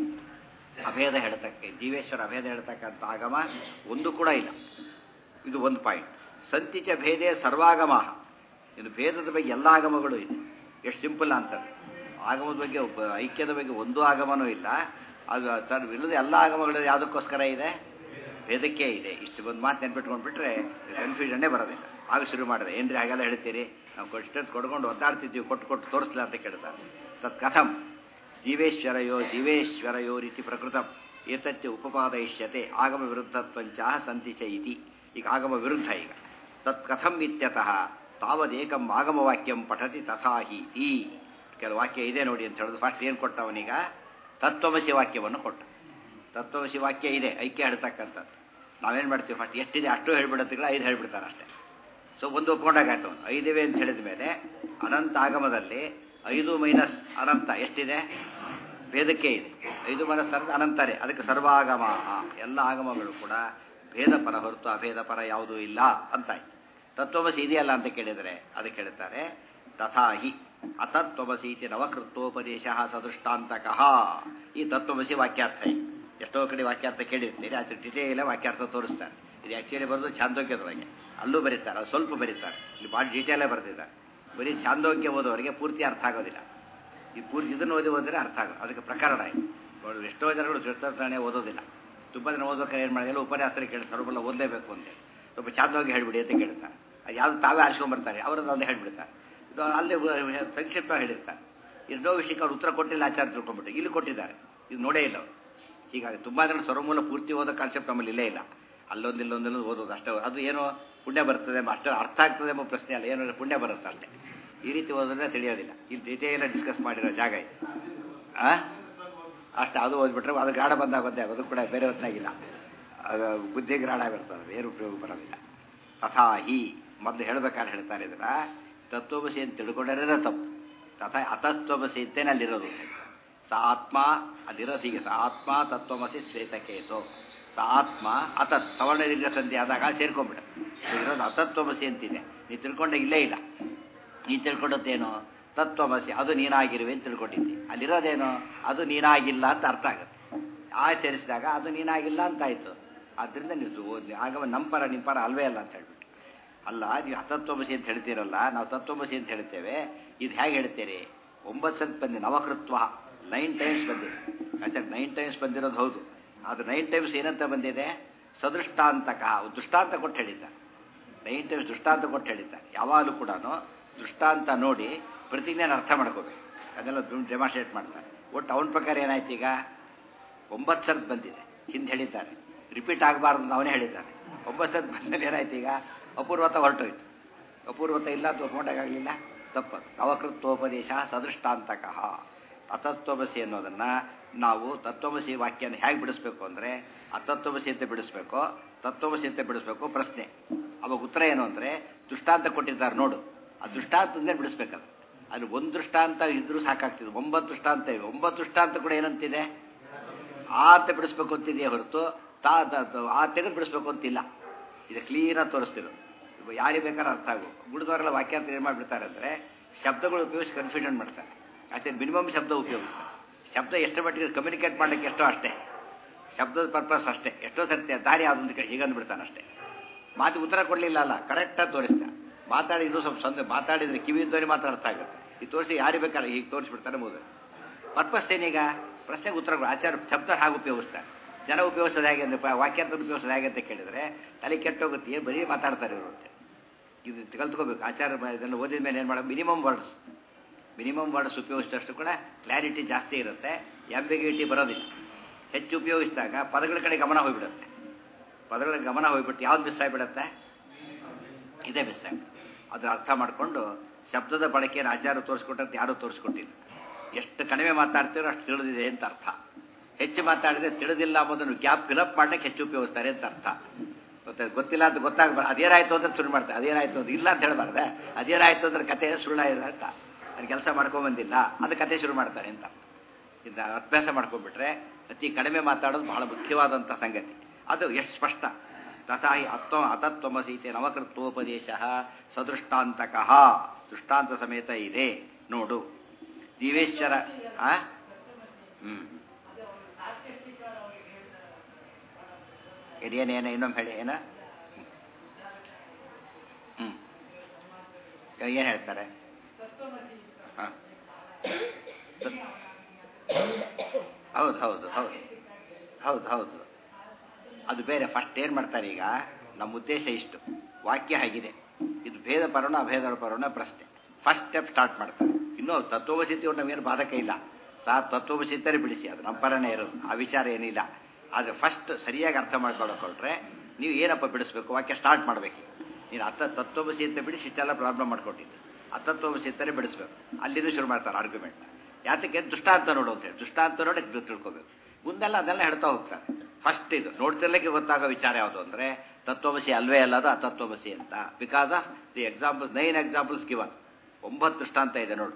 ಅಭೇದ ಹೇಳ್ತಕ್ಕೆ ಜೀವೇಶ್ವರ ಅಭೇದ ಹೇಳ್ತಕ್ಕಂಥ ಆಗಮ ಒಂದು ಕೂಡ ಇಲ್ಲ ಇದು ಒಂದು ಪಾಯಿಂಟ್ ಸಂತಿಚ ಭೇದೇ ಸರ್ವಾಗಮ ಇದು ಭೇದದ ಬಗ್ಗೆ ಎಲ್ಲ ಆಗಮಗಳು ಇದೆ ಎಷ್ಟು ಸಿಂಪಲ್ ಆನ್ಸರ್ ಆಗಮದ ಬಗ್ಗೆ ಒಬ್ಬ ಐಕ್ಯದ ಬಗ್ಗೆ ಒಂದು ಆಗಮನೂ ಇಲ್ಲ ಅದು ಸರ್ ಇಲ್ಲದೆ ಎಲ್ಲ ಆಗಮಗಳು ಯಾವುದಕ್ಕೋಸ್ಕರ ಇದೆ ಭೇದಕ್ಕೆ ಇದೆ ಇಷ್ಟು ಒಂದು ಮಾತು ನೆನ್ಪಿಟ್ಕೊಂಡ್ಬಿಟ್ರೆ ಕನ್ಫ್ಯೂಷನ್ನೇ ಬರೋದಿಲ್ಲ ಆಗ ಶುರು ಮಾಡಿದೆ ಏನ್ರಿ ಹಾಗೆಲ್ಲ ಹೇಳ್ತೀರಿ ನಾವು ಇಷ್ಟೊತ್ತು ಕೊಡ್ಕೊಂಡು ಒದ್ದಾಡ್ತಿದ್ದೀವಿ ಕೊಟ್ಟು ಕೊಟ್ಟು ತೋರಿಸ್ಲ ಅಂತ ಕೇಳ್ತಾರೆ ತತ್ ಕಥಂ ಜೀವೇಶ್ವರಯೋ ಜೀವೇಶ್ವರಯೋ ರೀತಿ ಪ್ರಕೃತಂ ಏತಚ್ಚ ಉಪಪಾದಯಿಷ್ಯತೆ ಆಗಮ ವಿರುದ್ಧತ್ವಂಚ ಸಂತಿಚ ಇತಿ ಈಗ ಆಗಮ ವಿರುದ್ಧ ಈಗ ತತ್ ಕಥಂ ಇತ್ಯತಃ ತಾವದೇಕಂ ಆಗಮವಾಕ್ಯಂ ಪಠತಿ ತಥಾ ಹೀತಿ ಕೆಲವು ವಾಕ್ಯ ಇದೆ ನೋಡಿ ಅಂತ ಹೇಳಿದ್ರು ಫಸ್ಟ್ ಏನು ಕೊಟ್ಟವನೀಗ ತತ್ವಮಸಿ ವಾಕ್ಯವನ್ನು ಕೊಟ್ಟ ತತ್ವಮಸಿ ವಾಕ್ಯ ಇದೆ ಐಕ್ಯ ಹೇಳ್ತಕ್ಕಂಥದ್ದು ನಾವೇನು ಮಾಡ್ತೀವಿ ಫಸ್ಟ್ ಎಷ್ಟಿದೆ ಅಷ್ಟು ಹೇಳ್ಬಿಡತ್ತಿಲ್ಲ ಐದು ಹೇಳ್ಬಿಡ್ತಾರೆ ಅಷ್ಟೇ ಸೊ ಒಂದು ಒಪ್ಕೊಂಡಾಗಾಯ್ತು ಅವನು ಐದಿವೆ ಅಂತ ಹೇಳಿದ ಮೇಲೆ ಅನಂತ ಆಗಮದಲ್ಲಿ ಐದು ಮೈನಸ್ ಅನಂತ ಎಷ್ಟಿದೆ ಭೇದಕ್ಕೆ ಇದೆ ಐದು ಮೈನಸ್ ಅನಂತ ಅನಂತರೇ ಅದಕ್ಕೆ ಸರ್ವಾಗಮ ಎಲ್ಲ ಆಗಮಗಳು ಕೂಡ ಭೇದ ಪರ ಹೊರತು ಅಭೇದ ಪರ ಯಾವುದೂ ಇಲ್ಲ ಅಂತಾಯ್ತು ತತ್ವಮಸಿ ಇದೆಯಲ್ಲ ಅಂತ ಕೇಳಿದರೆ ಅದಕ್ಕೆ ಹೇಳ್ತಾರೆ ತಥಾ ಹಿ ಅತತ್ವಮಸಿ ಇತಿ ನವಕೃತ್ವೋಪದೇಶ ಸದೃಷ್ಟಾಂತಕಃ ಈ ತತ್ವಮಸಿ ವಾಕ್ಯಾರ್ಥ ಇದೆ ಎಷ್ಟೋ ಕಡೆ ವಾಕ್ಯಾರ್ಥ ಕೇಳಿರ್ತೀರಿ ಅದ್ರ ಡಿಟೇಲ್ ವಾಕ್ಯಾರ್ಥ ತೋರಿಸ್ತಾರೆ ಇದು ಆ್ಯಕ್ಚುಲಿ ಬರೋದು ಛಾಂದೋಗ್ಯದ ಬಗ್ಗೆ ಅಲ್ಲೂ ಬರೀತಾರೆ ಅದು ಸ್ವಲ್ಪ ಬರೀತಾರೆ ಇಲ್ಲಿ ಭಾಳ ಡೀಟೇಲೇ ಬರೆದಿದ್ದಾರೆ ಬರೀ ಛಾಂದೋಗ್ಯ ಓದೋರಿಗೆ ಪೂರ್ತಿ ಅರ್ಥ ಆಗೋದಿಲ್ಲ ಈ ಪೂರ್ತಿ ಇದನ್ನು ಓದಿ ಓದಿದ್ರೆ ಅರ್ಥ ಆಗೋದು ಅದಕ್ಕೆ ಪ್ರಕರಣ ಇದೆ ಎಷ್ಟೋ ಜನಗಳು ದುಷ್ಟರ್ಥನೆ ಓದೋದಿಲ್ಲ ತುಂಬ ಜನ ಓದೋಕೆ ಏನು ಮಾಡಿಲ್ಲ ಉಪನ್ಯಾಸರಿ ಕೇಳ್ತಾರೆ ಅವ್ರಿಗೆಲ್ಲ ಓದಲೇಬೇಕು ಅಂತ ಸ್ವಲ್ಪ ಛಾಂದೋಗ್ಯ ಹೇಳ್ಬಿಡಿ ಅಂತ ಕೇಳ್ತಾರೆ ಅದು ಯಾವ್ದು ತಾವೇ ಆರಿಸ್ಕೊಂಡ್ಬರ್ತಾರೆ ಅವರದ್ದು ಒಂದು ಹೇಳ್ಬಿಡ್ತಾರೆ ಇದು ಅಲ್ಲೇ ಸಂಕ್ಷಿಪ್ತ ಹೇಳಿರ್ತಾರೆ ಎಷ್ಟೋ ವಿಷಯಕ್ಕೆ ಅವ್ರು ಉತ್ತರ ಕೊಟ್ಟಿಲ್ಲ ಆಚಾರ ತಿಳ್ಕೊಂಡ್ಬಿಟ್ಟು ಇಲ್ಲಿ ಕೊಟ್ಟಿದ್ದಾರೆ ಇದು ನೋಡೇ ಇಲ್ಲ ಅವರು ಹೀಗಾಗಿ ತುಂಬ ಜನ ಸರ್ವಮೂಲ ಪೂರ್ತಿ ಓದೋ ಕಾನ್ಸೆಪ್ಟ್ ನಮ್ಮಲ್ಲಿ ಇಲ್ಲೇ ಇಲ್ಲ ಅಲ್ಲೊಂದು ಇಲ್ಲೊಂದಿಲ್ಲೊಂದು ಓದೋದು ಅಷ್ಟೇ ಅದು ಏನೋ ಪುಣ್ಯ ಬರ್ತದೆ ಅಷ್ಟೇ ಅರ್ಥ ಆಗ್ತದೆ ಎಂಬ ಪ್ರಶ್ನೆ ಅಲ್ಲ ಏನೋ ಪುಣ್ಯ ಬರುತ್ತೆ ಅಷ್ಟೇ ಈ ರೀತಿ ಓದಿದ್ರೆ ತಿಳಿಯೋದಿಲ್ಲ ಇಲ್ಲಿ ಡೀಟೇಲ್ ಡಿಸ್ಕಸ್ ಮಾಡಿರೋ ಜಾಗ ಇದೆ ಆ ಅಷ್ಟು ಅದು ಓದ್ಬಿಟ್ರೆ ಅದು ಗಾಢ ಬಂದಾಗ ಬಂದೆ ಅದು ಕೂಡ ಬೇರೆ ಹೊತ್ತಿನಾಗಿಲ್ಲ ಅದು ಬುದ್ಧಿ ಗ್ರಾಢ ಬರ್ತದೆ ಏನು ಉಪಯೋಗ ಬರೋದಿಲ್ಲ ತಥಾ ಹಿ ಮೊದಲು ಹೇಳ್ಬೇಕಾದ್ರೆ ಹೇಳ್ತಾರೆ ಇದನ್ನ ತತ್ವಮಸಿ ಅಂತ ತಿಳ್ಕೊಂಡ್ರೆ ತಪ್ಪು ತಥಾ ಅತತ್ವಮಸಿ ಅಂತೇನೆ ಅಲ್ಲಿರೋದು ಸ ಆತ್ಮ ಅಲ್ಲಿರೋದು ಹೀಗೆ ಸ ಆತ್ಮ ತತ್ವಮಸಿ ಶ್ವೇತಕೇತು ಸ ಆತ್ಮ ಅತತ್ ಸವರ್ಣ ದೀರ್ಘ ಸಂಧಿ ಆದಾಗ ಸೇರ್ಕೊಂಡ್ಬಿಡ ಇರೋದು ಅತತ್ವಮಸಿ ಅಂತಿದೆ ನೀವು ತಿಳ್ಕೊಂಡ ಇಲ್ಲೇ ಇಲ್ಲ ನೀ ತಿಳ್ಕೊಂಡದ್ದೇನು ತತ್ವಮಸಿ ಅದು ನೀನಾಗಿರುವೆ ಅಂತ ತಿಳ್ಕೊಂಡಿದ್ದಿ ಅಲ್ಲಿರೋದೇನು ಅದು ನೀನಾಗಿಲ್ಲ ಅಂತ ಅರ್ಥ ಆಗುತ್ತೆ ಆಚರಿಸಿದಾಗ ಅದು ನೀನಾಗಿಲ್ಲ ಅಂತ ಆಯ್ತು ಆದ್ರಿಂದ ನೀವು ಆಗವ ನಂಪರ ನಿಂಪರ ಅಲ್ವೇ ಅಲ್ಲ ಅಂತ ಹೇಳ್ಬಿಟ್ಟು ಅಲ್ಲ ನೀವು ಅತತ್ವಮಸಿ ಅಂತ ಹೇಳ್ತೀರಲ್ಲ ನಾವು ತತ್ವಮಸಿ ಅಂತ ಹೇಳ್ತೇವೆ ಇದು ಹೇಗೆ ಹೇಳ್ತೀರಿ ಒಂಬತ್ತು ಸಲ ಬಂದಿ ನವಕೃತ್ವ ನೈನ್ ಟೈಮ್ಸ್ ಬಂದಿದೆ ಆಚಾರ ನೈನ್ ಟೈಮ್ಸ್ ಬಂದಿರೋದು ಹೌದು ಅದು ನೈನ್ ಟೈಮ್ಸ್ ಏನಂತ ಬಂದಿದೆ ಸದೃಷ್ಟಾಂತಕ ದೃಷ್ಟಾಂತ ಕೊಟ್ಟು ಹೇಳಿದ್ದ ನೈನ್ ಟೈಮ್ಸ್ ದೃಷ್ಟಾಂತ ಕೊಟ್ಟು ಹೇಳಿದ್ದ ಯಾವಾಗಲೂ ಕೂಡ ದೃಷ್ಟಾಂತ ನೋಡಿ ಪ್ರತಿಜ್ಞೆನ ಅರ್ಥ ಮಾಡ್ಕೋಬೇಕು ಅದೆಲ್ಲ ಡೆಮಾನ್ಸ್ಟ್ರೇಟ್ ಮಾಡ್ತಾರೆ ಒಟ್ಟು ಅವನ ಪ್ರಕಾರ ಏನಾಯ್ತು ಈಗ ಒಂಬತ್ತು ಸರ್ತ್ ಬಂದಿದೆ ಹಿಂದೆ ಹೇಳಿದ್ದಾರೆ ರಿಪೀಟ್ ಆಗಬಾರ್ದು ಅಂತ ಅವನೇ ಹೇಳಿದ್ದಾನೆ ಒಂಬತ್ತು ಸರ್ತ್ ಬಂದಲ್ಲಿ ಏನಾಯ್ತು ಈಗ ಅಪೂರ್ವತ ಹೊರಟೋಯ್ತು ಅಪೂರ್ವತ ಇಲ್ಲ ಅಂತ ಒಪ್ಕೊಂಡಾಗಲಿಲ್ಲ ತಪ್ಪದು ನವಕೃತ್ವೋಪದೇಶ ಸದೃಷ್ಟಾಂತಕಃ ಅತತ್ವಮಸಿ ಅನ್ನೋದನ್ನ ನಾವು ತತ್ವಮಸಿ ವಾಕ್ಯನ ಹೇಗೆ ಬಿಡಿಸ್ಬೇಕು ಅಂದರೆ ಅತತ್ವಮಸಿ ಅಂತ ಬಿಡಿಸ್ಬೇಕು ತತ್ವಮಸಿ ಅಂತ ಬಿಡಿಸ್ಬೇಕು ಪ್ರಶ್ನೆ ಅವಾಗ ಉತ್ತರ ಏನು ಅಂದರೆ ದೃಷ್ಟಾಂತ ಕೊಟ್ಟಿದ್ದಾರೆ ನೋಡು ಆ ದೃಷ್ಟಾಂತದಿಂದ ಬಿಡಿಸ್ಬೇಕದು ಅಲ್ಲಿ ಒಂದು ದೃಷ್ಟಾಂತ ಇದ್ರೂ ಸಾಕಾಗ್ತಿದೆ ಒಂಬತ್ತು ದೃಷ್ಟಾಂತ ಇವೆ ಒಂಬತ್ತು ದೃಷ್ಟಾಂತ ಕೂಡ ಏನಂತಿದೆ ಆ ಅಂತ ಬಿಡಿಸ್ಬೇಕು ಅಂತಿದೆಯೇ ಹೊರತು ತಾ ಆ ತೆಗೆದು ಬಿಡಿಸ್ಬೇಕು ಅಂತಿಲ್ಲ ಇದು ಕ್ಲೀನಾಗಿ ತೋರಿಸ್ತಿರೋದು ಯಾರಿಗೆ ಬೇಕಾದ್ರೆ ಅರ್ಥ ಆಗು ಗುಡಿದವರೆಲ್ಲ ವಾಕ್ಯಾಂತ ಏನು ಮಾಡಿಬಿಡ್ತಾರೆ ಅಂದರೆ ಶಬ್ದಗಳು ಉಪಯೋಗಿಸಿ ಕನ್ಫ್ಯೂಷನ್ ಮಾಡ್ತಾರೆ ಅಷ್ಟೇ ಮಿನಿಮಮ್ ಶಬ್ದ ಉಪಯೋಗಿಸ್ತಾರೆ ಶಬ್ದ ಎಷ್ಟು ಮಟ್ಟಿಗೆ ಕಮ್ಯುನಿಕೇಟ್ ಮಾಡಲಿಕ್ಕೆ ಎಷ್ಟೋ ಅಷ್ಟೇ ಶಬ್ದದ ಪರ್ಪಸ್ ಅಷ್ಟೇ ಎಷ್ಟೋ ಸರ್ತಿ ದಾರಿ ಅದೊಂದು ಕಡೆ ಹೀಗಂದು ಬಿಡ್ತಾನೆ ಅಷ್ಟೇ ಮಾತು ಉತ್ತರ ಕೊಡಲಿಲ್ಲ ಅಲ್ಲ ಕರೆಕ್ಟಾಗಿ ತೋರಿಸ್ತಾ ಮಾತಾಡಿ ಇನ್ನೂ ಸ್ವಲ್ಪ ಸಂದೆ ಮಾತಾಡಿದ್ರೆ ಕಿವಿಯಿಂದಲೇ ಮಾತಾಡ್ತಾ ಆಗುತ್ತೆ ಈ ತೋರಿಸಿ ಯಾರಿಗೆ ಬೇಕಾದ್ರೆ ಹೀಗೆ ತೋರಿಸ್ಬಿಡ್ತಾನೆ ಮುಗಿದು ಪರ್ಪಸ್ ಏನೀಗ ಪ್ರಶ್ನೆಗೆ ಉತ್ತರ ಕೊಡು. ಆಚಾರ ಶಬ್ದ ಹಾಗೆ ಉಪಯೋಗಿಸ್ತಾರೆ ಜನ ಉಪಯೋಗಿಸೋದು ಹೇಗೆ ಅಂದ್ರೆ ಪ- ವಾಕ್ಯಾರ್ಥ ಉಪಯೋಗಿಸೋದು ಹೇಗೆ ಅಂತ ಕೇಳಿದ್ರೆ ತಲೆ ಕೆಟ್ಟೋಗುತ್ತೆ ಏನು ಬರೀ ಮಾತಾಡ್ತಾರೆ ಇವರು ಅಂತ ಇದು ಕಲ್ತ್ಕೋಬೇಕು ಆಚಾರ ಬ- ಇದನ್ನು ಓದಿದ ಮೇಲೆ ಏನು ಮಾಡೋದು ಮಿನಿಮಮ್ ವರ್ಡ್ಸ್ ಮಿನಿಮಮ್ ವರ್ಡ್ಸ್ ಉಪಯೋಗಿಸಿದಷ್ಟು ಕೂಡ ಕ್ಲಾರಿಟಿ ಜಾಸ್ತಿ ಇರುತ್ತೆ ಎಂಬಿಗಿಟಿ ಬರೋದಿಲ್ಲ ಹೆಚ್ಚು ಉಪಯೋಗಿಸಿದಾಗ ಪದಗಳ ಕಡೆ ಗಮನ ಹೋಗ್ಬಿಡುತ್ತೆ ಪದಗಳ ಗಮನ ಹೋಗ್ಬಿಟ್ಟು ಯಾವ್ದು ಮಿಸ್ ಆಗಿಬಿಡುತ್ತೆ ಇದೇ ಮಿಸ್ ಆಗ್ಬಿಡುತ್ತೆ ಅದ್ರ ಅರ್ಥ ಮಾಡಿಕೊಂಡು ಶಬ್ದದ ಬಳಕೆಯನ್ನು ಆಚಾರ ತೋರಿಸ್ಕೊಟ್ಟಂತ ಯಾರೂ ತೋರಿಸ್ಕೊಟ್ಟಿಲ್ಲ ಎಷ್ಟು ಕಡಿಮೆ ಮಾತಾಡ್ತೀರೋ ಅಷ್ಟು ತಿಳಿದಿದೆ ಅಂತ ಅರ್ಥ ಹೆಚ್ಚು ಮಾತಾಡಿದ್ರೆ ತಿಳಿದಿಲ್ಲ ಅನ್ನೋದನ್ನು ಗ್ಯಾಪ್ ಫಿಲಪ್ ಮಾಡ್ಲಿಕ್ಕೆ ಹೆಚ್ಚು ಉಪಯೋಗಿಸ್ತಾರೆ ಅಂತ ಅರ್ಥ ಗೊತ್ತ ಗೊತ್ತಿಲ್ಲ ಅಂತ ಗೊತ್ತಾಗಬಾರ್ದು ಅದೇನಾಯ್ತು ಅಂತ ಶುರು ಮಾಡ್ತಾರೆ ಅದೇನಾಯ್ತು ಅಂತ ಇಲ್ಲ ಅಂತ ಹೇಳ್ಬಾರ್ದೆ ಅದೇನಾಯ್ತು ಅಂದ್ರೆ ಕತೆ ಸುಳ್ಳಾಗಿದೆ ಅಂತ ಅದು ಕೆಲಸ ಮಾಡ್ಕೊಂಬಂದಿಲ್ಲ ಅದು ಕತೆ ಶುರು ಮಾಡ್ತಾರೆ ಅಂತ ಇದು ಅಭ್ಯಾಸ ಮಾಡ್ಕೊಂಡ್ಬಿಟ್ರೆ ಅತಿ ಕಡಿಮೆ ಮಾತಾಡೋದು ಬಹಳ ಮುಖ್ಯವಾದಂಥ ಸಂಗತಿ ಅದು ಎಷ್ಟು ಸ್ಪಷ್ಟ ತಥಾ ಹಿ ಅತ್ವ ಅತತ್ವಮಸೀತೆ ನವಕೃತ್ವೋಪದೇಶ ಸದೃಷ್ಟಾಂತಕಃ ದೃಷ್ಟಾಂತ ಸಮೇತ ಇದೆ ನೋಡು ಜೀವೇಶ್ವರ ಆ ಹ್ಮ್ ಇದೇನೇನ ಇನ್ನೊಮ್ಮೆ ಹೇಳಿ ಏನ ಹ್ಮ್ ಏನು ಹೇಳ್ತಾರೆ ಹಾಂ ಹೌದು ಹೌದು ಹೌದು ಹೌದು ಹೌದು ಅದು ಬೇರೆ ಫಸ್ಟ್ ಏನು ಮಾಡ್ತಾರೆ ಈಗ ನಮ್ಮ ಉದ್ದೇಶ ಇಷ್ಟು ವಾಕ್ಯ ಆಗಿದೆ ಇದು ಭೇದ ಪರೋಣ ಅಭೇದ ಪರೋಣ ಪ್ರಶ್ನೆ ಫಸ್ಟ್ ಸ್ಟೆಪ್ ಸ್ಟಾರ್ಟ್ ಮಾಡ್ತಾರೆ ಇನ್ನೂ ತತ್ವವಸಿತಿಯವ್ರು ನಮಗೇನು ಬಾಧಕ ಇಲ್ಲ ಸಾ ತತ್ವವಸಿತರೇ ಬಿಡಿಸಿ ಅದು ನಮ್ಮ ಪರನೇ ಇರೋದು ಆ ವಿಚಾರ ಏನಿಲ್ಲ ಆದರೆ ಫಸ್ಟ್ ಸರಿಯಾಗಿ ಅರ್ಥ ಮಾಡ್ಕೊಳ್ಳೋಕೊಟ್ರೆ ನೀವು ಏನಪ್ಪ ಬಿಡಿಸ್ಬೇಕು ವಾಕ್ಯ ಸ್ಟಾರ್ಟ್ ಮಾಡಬೇಕು ನೀನು ಅತ್ತ ತತ್ವವಸಿ ಅಂತ ಬಿಡಿಸಿ ಇಷ್ಟೆಲ್ಲ ಪ್ರಾಬ್ಲಮ್ ಮಾಡ್ಕೊಟ್ಟಿದ್ದು ಅತತ್ವವಸಿ ಅಂತಲೇ ಬಿಡಿಸ್ಬೇಕು ಅಲ್ಲಿಂದ ಶುರು ಮಾಡ್ತಾರೆ ಆರ್ಗ್ಯುಮೆಂಟ್ ಯಾತಕ್ಕೆ ದುಷ್ಟಾಂತ ನೋಡು ಅಂತ ಹೇಳಿ ದುಷ್ಟಾಂತ ನೋಡಿ ಇದು ತಿಳ್ಕೊಬೇಕು ಮುಂದೆಲ್ಲ ಅದೆಲ್ಲ ಹೇಳ್ತಾ ಹೋಗ್ತಾರೆ ಫಸ್ಟ್ ಇದು ನೋಡ್ತಿರ್ಲಿಕ್ಕೆ ಗೊತ್ತಾಗೋ ವಿಚಾರ ಯಾವುದು ಅಂದರೆ ತತ್ವಮಸಿ ಅಲ್ವೇ ಅಲ್ಲದು ಅತತ್ವಮಸಿ ಅಂತ because of the examples nine examples given ಒಂಬತ್ತು ದೃಷ್ಟಾಂತ ಇದೆ ನೋಡು